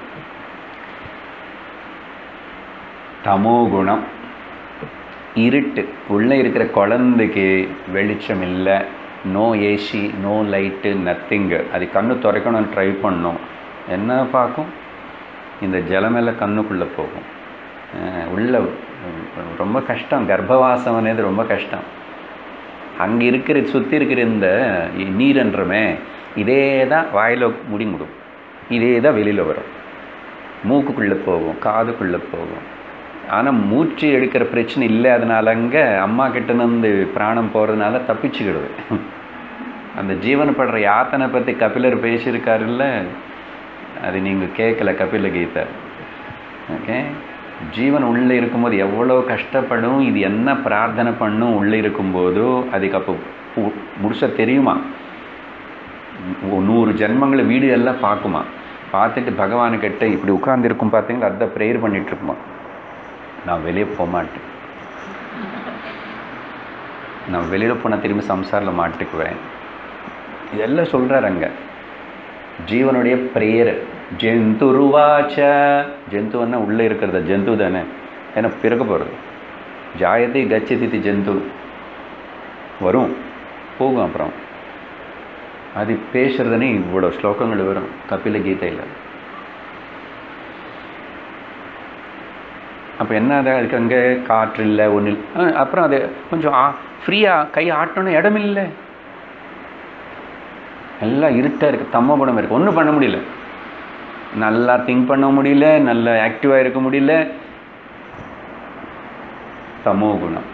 தமோ குணம் இருட்டு உள்ளே இருக்கிற குழந்தைக்கு வெளிச்சம் இல்லை no AC no light nothing அது கண்ணு துறைக்கணும்னு ட்ரை பண்ணோம் என்ன பார்க்கும் இந்த ஜலமெல்லாம் கண்ணுக்குள்ளே போகும் அஹ் உள்ள உம், ரொம்ப கஷ்டம் கர்ப்பவாசம் అనేది ரொம்ப கஷ்டம் அங்கே இருக்கிற சுற்றி இருக்கிற இந்த நீரன்றமே இதே தான் வாயில் முடிமுடும் இதே தான் வெளியில் வரும் மூக்குக்குள்ளே போகும் காதுக்குள்ளே போகும் ஆனால் மூச்சு எடுக்கிற பிரச்சனை இல்லை அதனால அங்கே அம்மா கிட்டேருந்து பிராணம் போகிறதுனால தப்பிச்சுக்கிடுது அந்த ஜீவனப்படுற யாத்தனை பற்றி கபிலர் பேசியிருக்காருல்ல அது நீங்கள் கேட்கல கபில கீதை ஓகே ஜீவன் உள்ளே இருக்கும்போது எவ்வளோ கஷ்டப்படும் இது என்ன பிரார்த்தனை பண்ணும் உள்ளே இருக்கும்போதோ அதுக்கு அப்போ பு- முழுசா தெரியுமா நூ- நூறு ஜென்மங்களை வீடு எல்லாம் பார்க்குமா பார்த்துட்டு பகவானுக்கிட்ட இப்படி உட்கார்ந்திருக்கும் பார்த்தீங்களா அதான் ப்ரேயர் பண்ணிட்டு இருக்குமா நான் வெளியே போக மாட்டேன் நான் வெளியில் போனால் திரும்பி சம்சாரில் மாட்டுக்குவேன் இதெல்லாம் சொல்கிறார் அங்கே ஜீவனுடைய பிரேயர் ஜெந்துருவாச்ச ஜந்துவன்னா உள்ளே இருக்கிறது ஜந்து தானே ஏன்னா பிறக்க போகிறது ஜாயத்தை கச்சதி ஜந்து வரும் போகும் அப்புறம் அது பேசுறதுனே இவ்வளோ ஸ்லோகங்கள் வரும் கபில கீதையில் அப்போ என்ன அது அதுக்கு அங்கே காற்று இல்லை ஒன்றும் இல்லை அப்புறம் அது கொஞ்சம் ஃப்ரீயாக கை ஆட்டணும் இடம் இல்லை எல்லாம் இருட்டாக இருக்குது தம்ம குணம் இருக்குது ஒன்றும் பண்ண முடியல நல்லா திங்க் பண்ண முடியல நல்லா ஆக்டிவாக இருக்க முடியல தமோ குணம்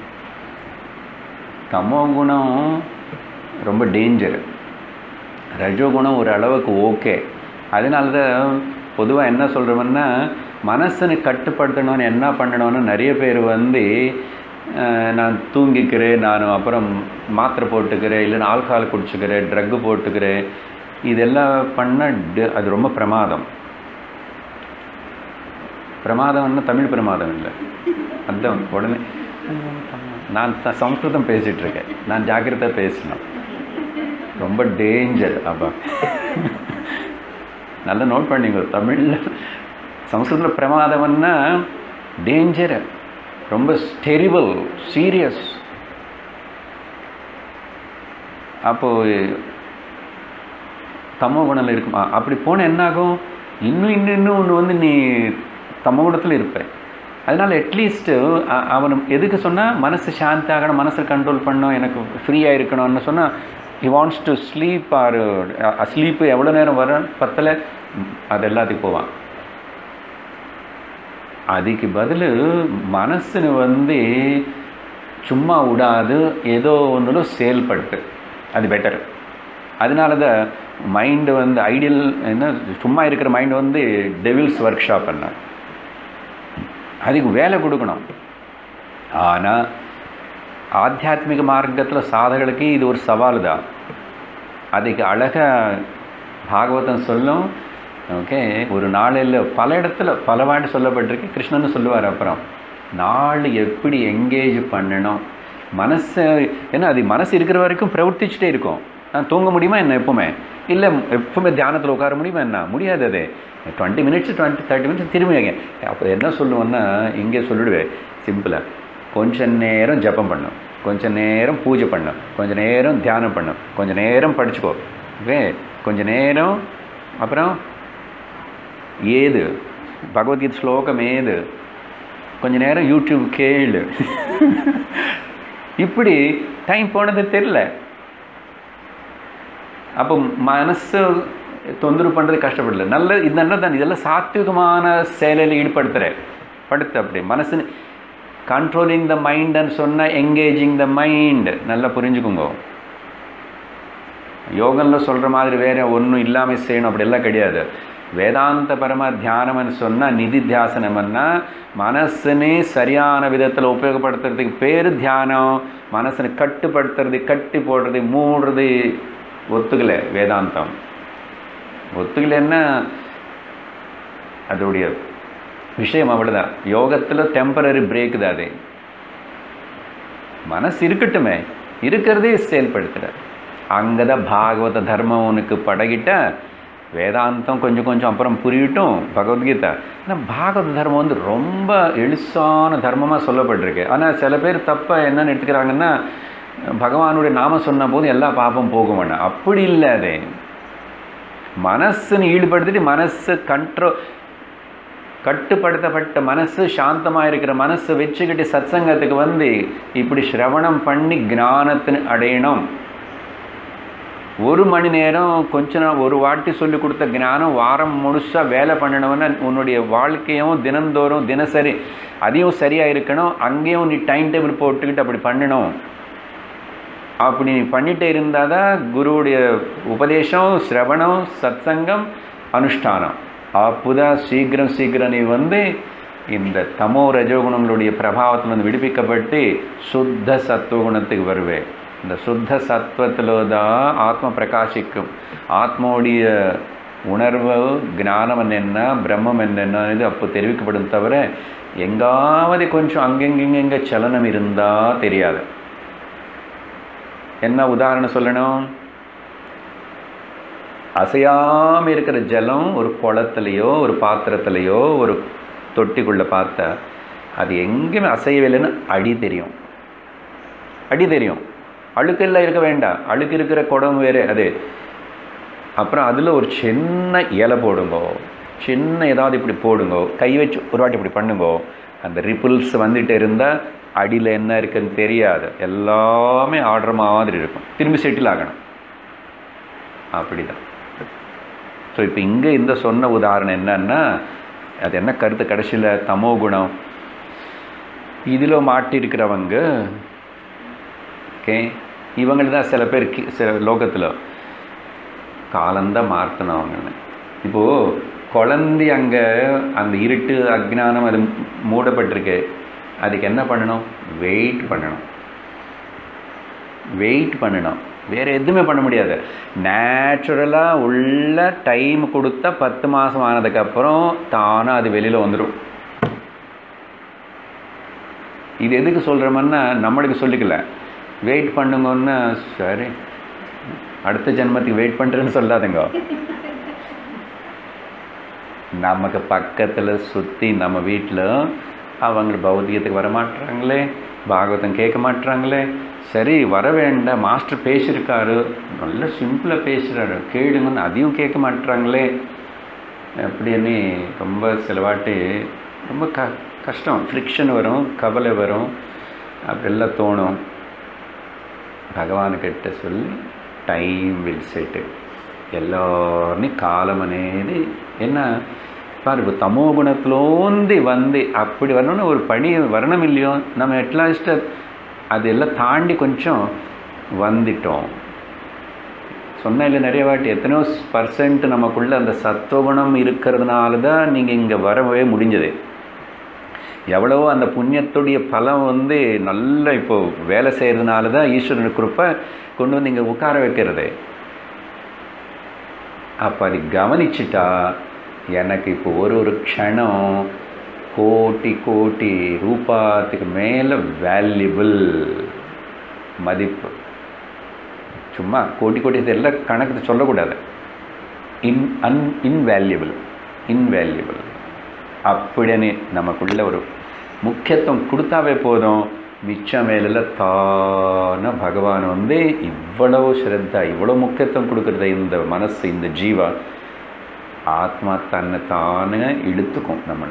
தமோ குணம் ரொம்ப டேஞ்சர் ரஜோகுணம் ஒரு அளவுக்கு ஓகே அதனால தான் பொதுவாக என்ன சொல்கிறோம்னா மனசனை கட்டுப்படுத்தணும்னு என்ன பண்ணணும்னு நிறைய பேர் வந்து அஹ், நான் தூங்கிக்கிறேன் நான் அப்புறம் மாத்திரை போட்டுக்கிறேன் இல்லைன்னா ஆல்கஹால் குடிச்சுக்கிறேன் ட்ரக்கு போட்டுக்கிறேன் இதெல்லாம் பண்ணால் அது ரொம்ப பிரமாதம் பிரமாதம்னா தமிழ் பிரமாதம் இல்லை அதான் உடனே நான் ச- சம்ஸ்கிருதம் பேசிகிட்டு இருக்கேன் நான் ஜாக்கிரதை பேசணும் ரொம்ப டேஞ்சர் அப்போ நல்லா நோட் பண்ணிங்க தமிழில் சம்ஸ்கிருதத்தில் பிரமாதம்னா டேஞ்சர் ரொம்ப டெரிபிள் சீரியஸ் அப்போது தமோ குணத்தில் இருக்குமா அப்படி போனால் என்னாகும் இன்னும் இன்னும் இன்னும் ஒன்று வந்து நீ தமோ குணத்தில் இருப்ப அதனால் அட்லீஸ்ட்டு அவன் எதுக்கு சொன்னால் மனசு சாந்தி ஆகணும் மனசை கண்ட்ரோல் பண்ணணும் எனக்கு ஃப்ரீயாக இருக்கணும்னு சொன்னால் he wants to sleep or sleep எவ்வளோ நேரம் வர பத்தலை அது எல்லாத்துக்கும் போவான் அதுக்கு பதில் மனசுன்னு வந்து சும்மா விடாது ஏதோ ஒன்றுல செயல்பட்டு அது பெட்டர் அதனால தான் மைண்டு வந்து ஐடியல் என்ன சும்மா இருக்கிற மைண்ட் வந்து டெவில்ஸ் ஒர்க் ஷாப் என்ன அதுக்கு வேலை கொடுக்கணும் ஆனால் ஆத்தியாத்மிக மார்க்கத்தில் சாதகளுக்கு இது ஒரு சவால் தான் அதுக்கு அழகாக பாகவதம் சொல்லும் ஓகே ஒரு நாளில் பல இடத்துல பல வாட்டி சொல்லப்பட்டிருக்கு கிருஷ்ணன் சொல்லுவார் அப்புறம் நாள் எப்படி எங்கேஜ் பண்ணணும் மனசை ஏன்னா அது மனசு இருக்கிற வரைக்கும் பிரவர்த்திச்சுட்டே இருக்கும் நான் தூங்க முடியுமா என்ன எப்பவுமே இல்லை எப்பவுமே தியானத்தில் உட்கார முடியுமா என்ன முடியாது அது twenty minutes twenty thirty minutes திரும்பி அப்போ என்ன சொல்லுவேன்னா இங்கே சொல்லிடுவேன் சிம்பிளாக கொஞ்ச நேரம் ஜபம் பண்ணும் கொஞ்ச நேரம் பூஜை பண்ணும் கொஞ்ச நேரம் தியானம் பண்ணும் கொஞ்ச நேரம் படிச்சுக்கோ ஓகே கொஞ்ச நேரம் அப்புறம் ஏது பகவத்கீதை ஸ்லோகம் ஏது கொஞ்ச நேரம் யூடியூப் கேளு இப்படி டைம் போனது தெரில அப்போ மனசு தொந்தரவு பண்ணுறது கஷ்டப்படல நல்ல இது நல்லது தான் இதெல்லாம் சாத்விகமான செயலில் ஈடுபடுத்துகிற படுத்து அப்படி மனசு கண்ட்ரோலிங் த மைண்டுன்னு சொன்னால் எங்கேஜிங் த மைண்ட் நல்லா புரிஞ்சுக்குங்க யோகனில் சொல்கிற மாதிரி வேறு ஒன்றும் இல்லாமல் செய்யணும் அப்படியெல்லாம் கிடையாது வேதாந்த பரம தியானம்னு சொன்னால் நிதி தியாசனம்னா மனசுனே சரியான விதத்தில் உபயோகப்படுத்துறதுக்கு பேர் தியானம் மனசனை கட்டுப்படுத்துறது கட்டி போடுறது மூடுறது ஒத்துக்கலை வேதாந்தம் ஒத்துக்கலைன்னா அதோடைய விஷயம் அவ்வளோதான் யோகத்தில் டெம்பரரி பிரேக் தான் அது மனசு இருக்கட்டுமே இருக்கிறதே செயல்படுத்துகிற அங்கே தான் பாகவத தர்மம் உனக்கு படகிட்ட வேதாந்தம் கொஞ்சம் கொஞ்சம் அப்புறம் புரியட்டும் பகவத்கீதா ஆனால் பாகவத தர்மம் வந்து ரொம்ப எளிசான தர்மமாக சொல்லப்பட்டிருக்கு ஆனால் சில பேர் தப்பாக என்னென்னு எடுத்துக்கிறாங்கன்னா பகவானுடைய நாம சொன்ன போது எல்லா பாப்பம் போகும் வேண்டாம் அப்படி இல்லை அது மனசுன்னு ஈடுபடுத்திட்டு மனசு கண்ட்ரோ கட்டுப்படுத்தப்பட்ட மனசு சாந்தமாக இருக்கிற மனசு வச்சுக்கிட்டு சத்சங்கத்துக்கு வந்து இப்படி சிரவணம் பண்ணி ஞானத்தின் அடையணும் ஒரு மணி நேரம் கொஞ்ச நாள் ஒரு வாட்டி சொல்லி கொடுத்த ஞானம் வாரம் முழுசாக வேலை பண்ணணும்னா உன்னுடைய வாழ்க்கையும் தினந்தோறும் தினசரி அதையும் சரியாக இருக்கணும் அங்கேயும் நீ டைம் டேபிள் போட்டுக்கிட்டு அப்படி பண்ணணும் அப்படி நீ பண்ணிகிட்டே இருந்தால் தான் குருவுடைய உபதேசம் சிரவணம் சத்சங்கம் அனுஷ்டானம் அப்போதான் சீக்கிரம் சீக்கிரம் நீ வந்து இந்த தமோ ரஜோகுணங்களுடைய பிரபாவத்தில் வந்து விடுவிக்கப்பட்டு சுத்த சத்துவகுணத்துக்கு வருவேன் இந்த சுத்த சத்துவத்தில் தான் ஆத்ம பிரகாசிக்கும் ஆத்மாவுடைய உணர்வு ஞானம் என்னென்ன பிரம்மம் என்னென்ன இது அப்போ தெரிவிக்கப்படும் தவிர எங்காவது கொஞ்சம் அங்கெங்கெங்க சலனம் இருந்தால் தெரியாது என்ன உதாரணம் சொல்லணும் அசையாமல் இருக்கிற ஜலம் ஒரு குளத்துலையோ ஒரு பாத்திரத்துலையோ ஒரு தொட்டிக்குள்ளே பார்த்தா அது எங்கேயுமே அசையவில்லைன்னு அடி தெரியும் அடி தெரியும் அழுக்கெல்லாம் இருக்க வேண்டாம் அழுக்கு இருக்கிற குடம் வேறு அது அப்புறம் அதில் ஒரு சின்ன இலை போடுங்கோ சின்ன ஏதாவது இப்படி போடுங்கோ கை வச்சு ஒரு வாட்டி இப்படி பண்ணுங்கோ அந்த ரிப்பிள்ஸ் வந்துட்டு இருந்தால் அடியில் என்ன இருக்குன்னு தெரியாது எல்லாமே ஆடுற மாதிரி இருக்கும் திரும்பி செட்டில் ஆகணும் அப்படி தான் ஸோ இப்போ இங்கே இந்த சொன்ன உதாரணம் என்னன்னா அது என்ன கருத்து கடைசியில் தமோ குணம் இதில் மாட்டிருக்கிறவங்க ஓகே இவங்களுக்கு தான் சில பேர் கி- சில லோகத்தில் காலந்தான் மாற்றணும் அவங்கன்னு இப்போது குழந்தை அங்கே அந்த இருட்டு அஜ்ஞானம் அது மூடப்பட்டிருக்கு அதுக்கு என்ன பண்ணணும் வெயிட் பண்ணணும் வெயிட் பண்ணணும் வேறு எதுவுமே பண்ண முடியாது நேச்சுரலாக உள்ள டைம் கொடுத்தா பத்து மாதம் ஆனதுக்கப்புறம் தானாக அது வெளியில் வந்துடும் இது எதுக்கு சொல்கிறோம்னா நம்மளுக்கு சொல்லிக்கல வெயிட் பண்ணுங்கன்னா சரி அடுத்த ஜென்மத்துக்கு வெயிட் பண்ணுறேன்னு சொல்லாதுங்க நமக்கு பக்கத்தில் சுற்றி நம்ம வீட்டில் அவங்க பௌத்திகத்துக்கு வர மாட்டுறாங்களே பாகவதம் கேட்க மாட்டுறாங்களே சரி வர வேண்டாம் மாஸ்டர் பேசியிருக்காரு நல்ல சிம்பிளாக பேசுகிறாரு கேளுங்கன்னு அதையும் கேட்க மாட்டுறாங்களே அப்படின்னு ரொம்ப சில வாட்டி ரொம்ப க கஷ்டம் ஃப்ரிக்ஷன் வரும் கவலை வரும் அப்படியெல்லாம் தோணும் భగవానుకిட்ட சொல்லி టైం విల్ సెట్ எல்லாருமே காலம் అనేది என்ன பாரு இப்போ தமோ குணத்திலோந்தி வந்து அப்படி வரணும்னு ஒரு பணி வரணும் இல்லையோ நம்ம அட்லாஸ்ட் அதெல்லாம் தாண்டி கொஞ்சம் வந்துட்டோம் சொன்ன இல்லை நிறைய வாட்டி எத்தனையோ பர்சன்ட் நமக்குள்ள அந்த சத்துவகுணம் இருக்கிறதுனால தான் நீங்கள் இங்கே வரவே முடிஞ்சது எவ்வளவோ அந்த புண்ணியத்துடைய பலம் வந்து நல்ல இப்போ வேலை செய்கிறதுனால தான் ஈஸ்வரன் கிருப்பை கொண்டு வந்து இங்கே உட்கார வைக்கிறது அப்போ அது கவனிச்சிட்டா எனக்கு இப்போ ஒரு ஒரு க்ஷணம் கோட்டி கோட்டி ரூபாத்துக்கு மேலே வேல்யூபிள் மதிப்பு சும்மா கோட்டி கோட்டி தெரியல கணக்கு சொல்லக்கூடாது இன் அன் இன்வேல்யூபிள் இன்வேல்யூபிள் அப்படின்னு நமக்குள்ள ஒரு முக்கியத்துவம் கொடுத்தாவே போதும் மிச்சம் மேலில் தான பகவான் வந்து இவ்வளவு ஸ்ரத்தா இவ்வளோ முக்கியத்துவம் கொடுக்குறத இந்த மனசு இந்த ஜீவா ஆத்மா தன்னை தானே இழுத்துக்கும் நம்ம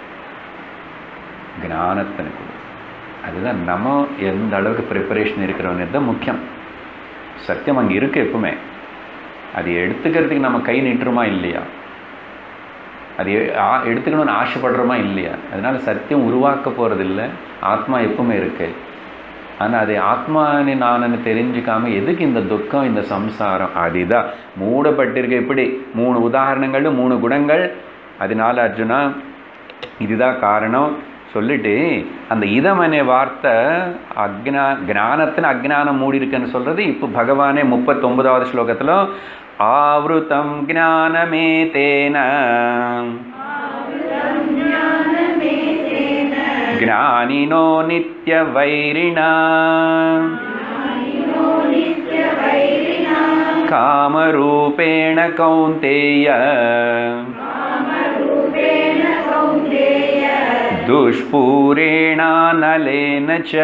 ஞானத்தனை கொடு அதுதான் நம்ம எந்த அளவுக்கு ப்ரிப்பரேஷன் இருக்கிறவங்க தான் முக்கியம் சத்தியம் அங்கே இருக்கு எப்பவுமே அது எடுத்துக்கிறதுக்கு நம்ம கை நீட்டுறோமா இல்லையா அது ஆ- எடுத்துக்கணும்னு ஆசைப்படுறோமா இல்லையா அதனால சத்தியம் உருவாக்க போகிறதில்ல ஆத்மா எப்பவுமே இருக்கு ஆனால் அது ஆத்மானு நானன்னு தெரிஞ்சுக்காம எதுக்கு இந்த துக்கம் இந்த சம்சாரம் அதுதான் மூடப்பட்டிருக்க இப்படி மூணு உதாரணங்கள் மூணு குணங்கள் அதனால அர்ஜுனா இதுதான் காரணம் சொல்லிட்டு அந்த இதமனே வார்த்தை அக்னா ஞானத்தின் அஜ்ஞானம் மூடி இருக்குன்னு சொல்றது இப்போ பகவானே முப்பத்தொன்பதாவது ஸ்லோகத்தில் ஆவருத்தம் ஞானமே தேன ಜ್ಞಾನಿನೋ ನಿತ್ಯ ವೈರಿಣ ಕಾಮರೂಪೇಣ ಕೌಂತೆಯ ದುಷ್ಪೂರೇಣಾನಲೇನ ಚ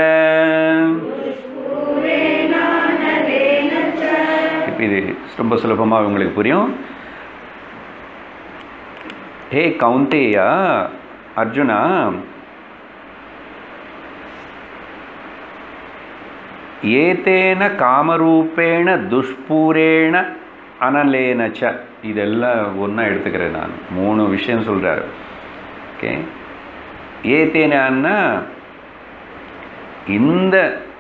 இப்போ இது ரொம்ப சுலபமாக உங்களுக்கு புரியும் ஹே கவுந்தேயா அர்ஜுனா ஏதேன காமரூபேண துஷ்பூரேண அனலேன ச இதெல்லாம் ஒன்றா எடுத்துக்கிறேன் நான் மூணு விஷயம் சொல்கிறாரு ஓகே ஏத்தேனா இந்த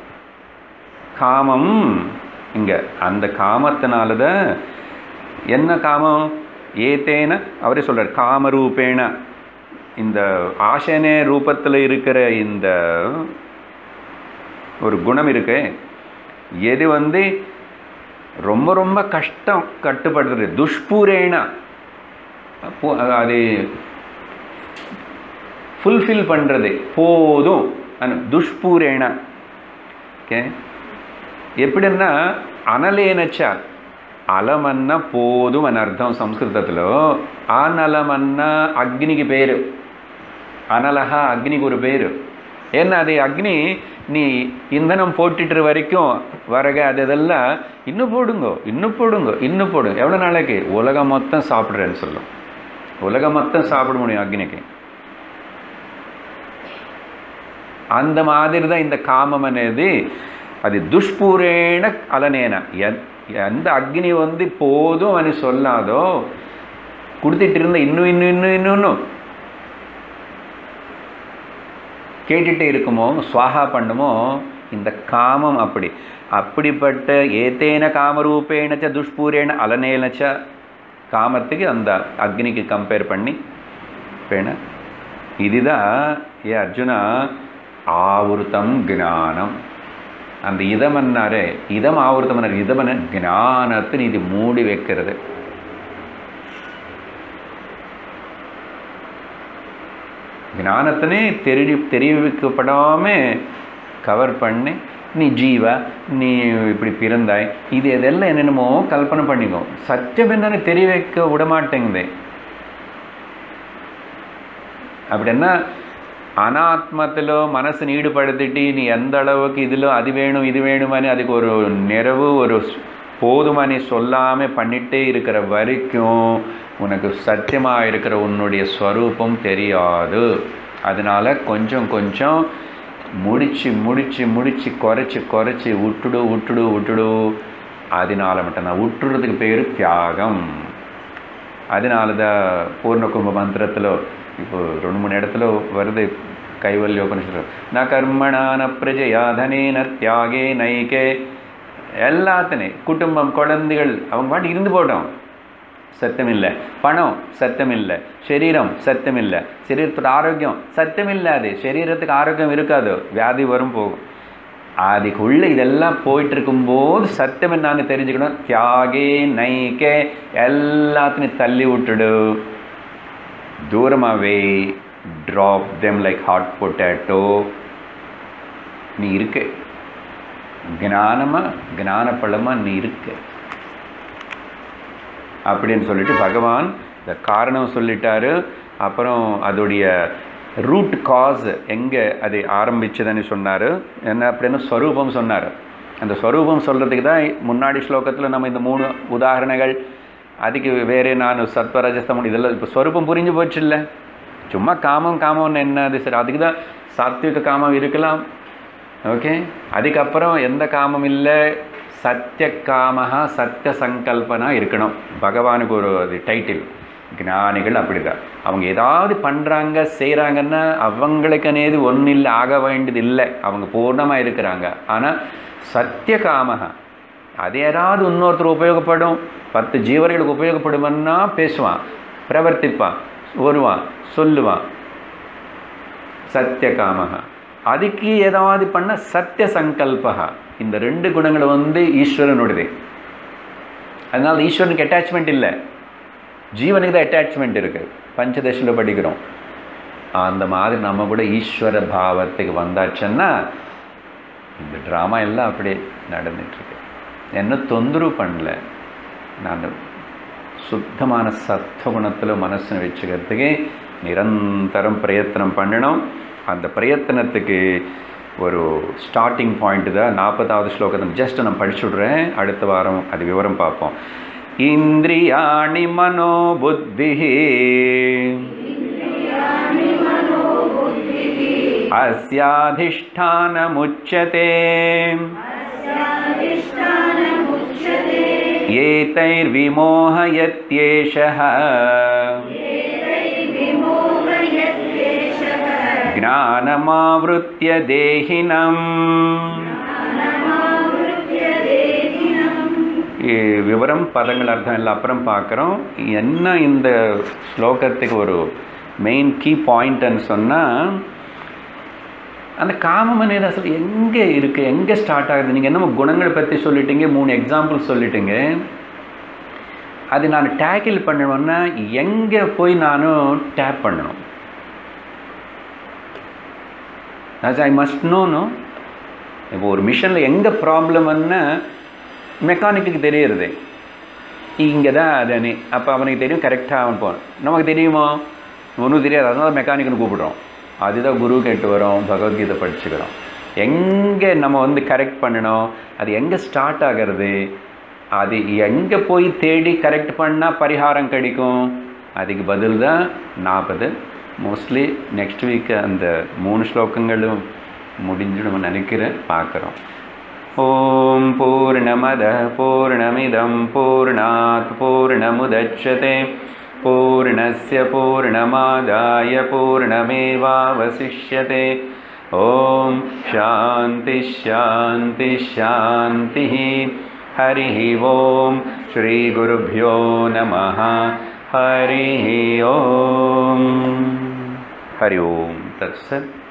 காமம் இங்கே அந்த காமத்தினால தான் என்ன காமம் ஏத்தேன அவரே சொல்கிறார் காமரூபேண இந்த ஆசனே ரூபத்தில் இருக்கிற இந்த ஒரு குணம் இருக்கு எது வந்து ரொம்ப ரொம்ப கஷ்டம் கட்டுப்படுத்துறது துஷ்பூரேன அப்போ அது ஃபுல்ஃபில் பண்ணுறது போதும் அனு துஷ்பூரேன ஓகே எப்படின்னா అనలేనచ్చ అలమన్న పోదు అని అర్థం సంస్కృతలో అనలమన్న అగ్నికి పేరు అనలహ అగ్నికి ஒரு பேர் ஏன்னா அது அக்னி நீ இந்தனம் போட்டுட்டு வரைக்கும் வரக அது இதெல்லாம் இன்னும் போடுங்கோ இன்னும் போடுங்கோ இன்னும் போடுங்க எவ்வளோ நாளைக்கு உலகம் மொத்தம் சாப்பிட்றேன்னு சொல்லும் உலகம் மொத்தம் சாப்பிட முடியும் அக்னிக்கு அந்த மாதிரி தான் இந்த காமம் అనేది అది దుష్పూరేణ అలనేన எந்- எந்த அக்னி வந்து போதும் అని சொல்லாதோ கொடுத்துட்டு இருந்த இன்னும் இன்னும் இன்னும் இன்னும் இன்னும் கேட்டுட்டே இருக்குமோ சுவாகா பண்ணுமோ இந்த காமம் அப்படி அப்படிப்பட்ட ஏத்தேன காமரூபேணச்ச துஷ்பூரேண அலனேனச்ச காமத்துக்கு அந்த அக்னிக்கு கம்பேர் பண்ணி பேண இதுதான் ஏ அர்ஜுனா ஆவருத்தம் ஞானம் அந்த இதமன்னாரே இதம் ஆவருத்தம் இதமன ஞானத்தின் இது மூடி வைக்கிறது ஞானத்தினே தெரி தெரிவிக்கப்படாமல் கவர் பண்ணி நீ ஜீவா நீ இப்படி பிறந்தாய் இது இதெல்லாம் என்னென்னமோ கல்பனை பண்ணிக்கோ சத்தியம் என்னன்னு தெரிய வைக்க விட மாட்டேங்குது அப்படின்னா அனாத்மத்திலோ மனசு ஈடுபடுத்திட்டு நீ எந்த அளவுக்கு இதில் அது வேணும் இது வேணுமானு அதுக்கு ஒரு நிறைவு ஒரு போதுமானி சொல்லாமல் பண்ணிட்டே இருக்கிற வரைக்கும் உனக்கு சத்தியமாக இருக்கிற உன்னுடைய ஸ்வரூபம் தெரியாது அதனால கொஞ்சம் கொஞ்சம் முடிச்சு முடிச்சு முடிச்சு குறைச்சி குறைச்சி விட்டுடு விட்டுடு விட்டுடு அதனால மட்டும்தான் விட்டுறதுக்கு பேர் தியாகம் அதனால தான் பூர்ணகும்ப மந்திரத்தில் இப்போ ரெண்டு மூணு இடத்துல வருது கைவல்ய உபனிஷத்து ந கர்மணா ந பிரஜயா தனேன தியாகே நைகே எல்லாத்தினே குடும்பம் குழந்தைகள் அவங்க பாட்டு இருந்து போட்டோம் சத்தியமில்லை பணம் சத்தியமில்லை சரீரம் சத்தியமில்லை சரீரத்தோட ஆரோக்கியம் சத்தியமில்லை அது சரீரத்துக்கு ஆரோக்கியம் இருக்காது வியாதி வரும் போகும் அதுக்குள்ள இதெல்லாம் போயிட்டு இருக்கும்போது சத்தியம் என்னன்னு தெரிஞ்சுக்கணும் தியாகே நைக்கே எல்லாத்தையும் தள்ளி விட்டுடு தூரமாகவே drop them like hot potato நீ இருக்க ஞானமாக ஞான பழமாக நீ இருக்க அப்படின்னு சொல்லிட்டு பகவான் இந்த காரணம் சொல்லிட்டாரு அப்புறம் அதோடைய ரூட் காஸ் எங்கே அது ஆரம்பிச்சதுன்னு சொன்னார் என்ன அப்படின்னு ஸ்வரூபம் சொன்னார் அந்த ஸ்வரூபம் சொல்கிறதுக்கு தான் முன்னாடி ஸ்லோகத்தில் நம்ம இந்த மூணு உதாரணங்கள் அதுக்கு வேறே நான் சத்வரஜஸ்தமன் இதெல்லாம் இப்போ ஸ்வரூபம் புரிஞ்சு போச்சு இல்லை சும்மா காமம் காமம்னு என்ன அது சரி அதுக்கு தான் சாத்விக காமம் இருக்கலாம் ஓகே அதுக்கப்புறம் எந்த காமம் இல்லை சத்திய காமஹா சத்திய சங்கல்பனா இருக்கணும் பகவானுக்கு ஒரு அது டைட்டில் ஞானிகள் அப்படிதான் அவங்க ஏதாவது பண்ணுறாங்க செய்கிறாங்கன்னா அவங்களுக்கு நேது ஒன்றும் இல்லை ஆக வேண்டியது இல்லை அவங்க பூர்ணமாக இருக்கிறாங்க ஆனால் சத்திய காமஹா அது யாராவது இன்னொருத்தர் உபயோகப்படும் பத்து ஜீவர்களுக்கு உபயோகப்படுமன்னா பேசுவான் பிரவர்த்திப்பான் வருவான் சொல்லுவான் சத்திய காமஹா அதுக்கு ஏதாவது பண்ண சத்திய சங்கல்பகா இந்த ரெண்டு குணங்கள் வந்து ஈஸ்வரனுடையது அதனால் ஈஸ்வரனுக்கு அட்டாச்மெண்ட் இல்லை ஜீவனுக்கு தான் அட்டாச்மெண்ட் இருக்குது பஞ்சதசில் படிக்கிறோம் அந்த மாதிரி நம்ம கூட ஈஸ்வர பாவத்துக்கு வந்தாச்சுன்னா இந்த ட்ராமா எல்லாம் அப்படியே நடந்துட்டுருக்கு என்ன தொந்தரவு பண்ணல நான் சுத்தமான சத்துவகுணத்தில் மனசை வச்சுக்கிறதுக்கு நிரந்தரம் பிரயத்தனம் பண்ணணும் அந்த பிரயத்தனத்துக்கு ஒரு ஸ்டார்டிங் பாயிண்ட் தான் நாற்பதாவது ஸ்லோகத்தை ஜஸ்ட் நான் படிச்சுடுறேன் அடுத்த வாரம் அது விவரம் பார்ப்போம் இந்திரியாணி மனோ புத்தி अस्याधिष्ठानमुच्यते एतैर्विमोहयत्येषः ज्ञानमावृत्य देहिनम् விவரம் பதங்கள் அர்த்தம் எல்லாம் அப்புறம் பார்க்குறோம் என்ன இந்த ஸ்லோகத்துக்கு ஒரு மெயின் கீ பாயிண்ட்னு சொன்னால் அந்த காமம் அசல் எங்கே இருக்குது எங்கே ஸ்டார்ட் ஆகுது நீங்கள் என்னமோ குணங்களை பற்றி சொல்லிட்டீங்க மூணு எக்ஸாம்பிள் சொல்லிட்டீங்க அது நான் டேக்கிள் பண்ணணும்னா எங்கே போய் நானும் டேப் பண்ணணும் அது ஐ மஸ்ட் நோனோ இப்போ ஒரு மிஷனில் எங்கே ப்ராப்ளம்னா மெக்கானிக்கு தெரியுறது இங்கே தான் அது அப்போ அவனுக்கு தெரியும் கரெக்டாக அவன் போகணும் நமக்கு தெரியுமா ஒன்றும் தெரியாது அதனால மெக்கானிக்னு கூப்பிடுறோம் அதுதான் குரு கேட்டு வரோம் பகவத்கீதை படிச்சுக்கிறோம் எங்கே நம்ம வந்து கரெக்ட் பண்ணணும் அது எங்கே ஸ்டார்ட் ஆகிறது அது எங்கே போய் தேடி கரெக்ட் பண்ணால் பரிகாரம் கிடைக்கும் அதுக்கு பதில் தான் நாற்பது மோஸ்ட்லி நெக்ஸ்ட் வீக் அந்த மூணு ஸ்லோகங்களும் முடிஞ்சு நம்ம நினைக்கிறேன் பார்க்குறோம் ॐ पूर्णमदः पूर्णमिदं पूर्णात् पूर्णमुदच्छते पूर्णस्य पूर्णमादाय पूर्णमेवावशिष्यते ॐ शान्तिश्शान्तिश्शान्तिः हरिः ॐ श्रीगुरुभ्यो नमः हरिः ॐ हरि ओं तत्सत्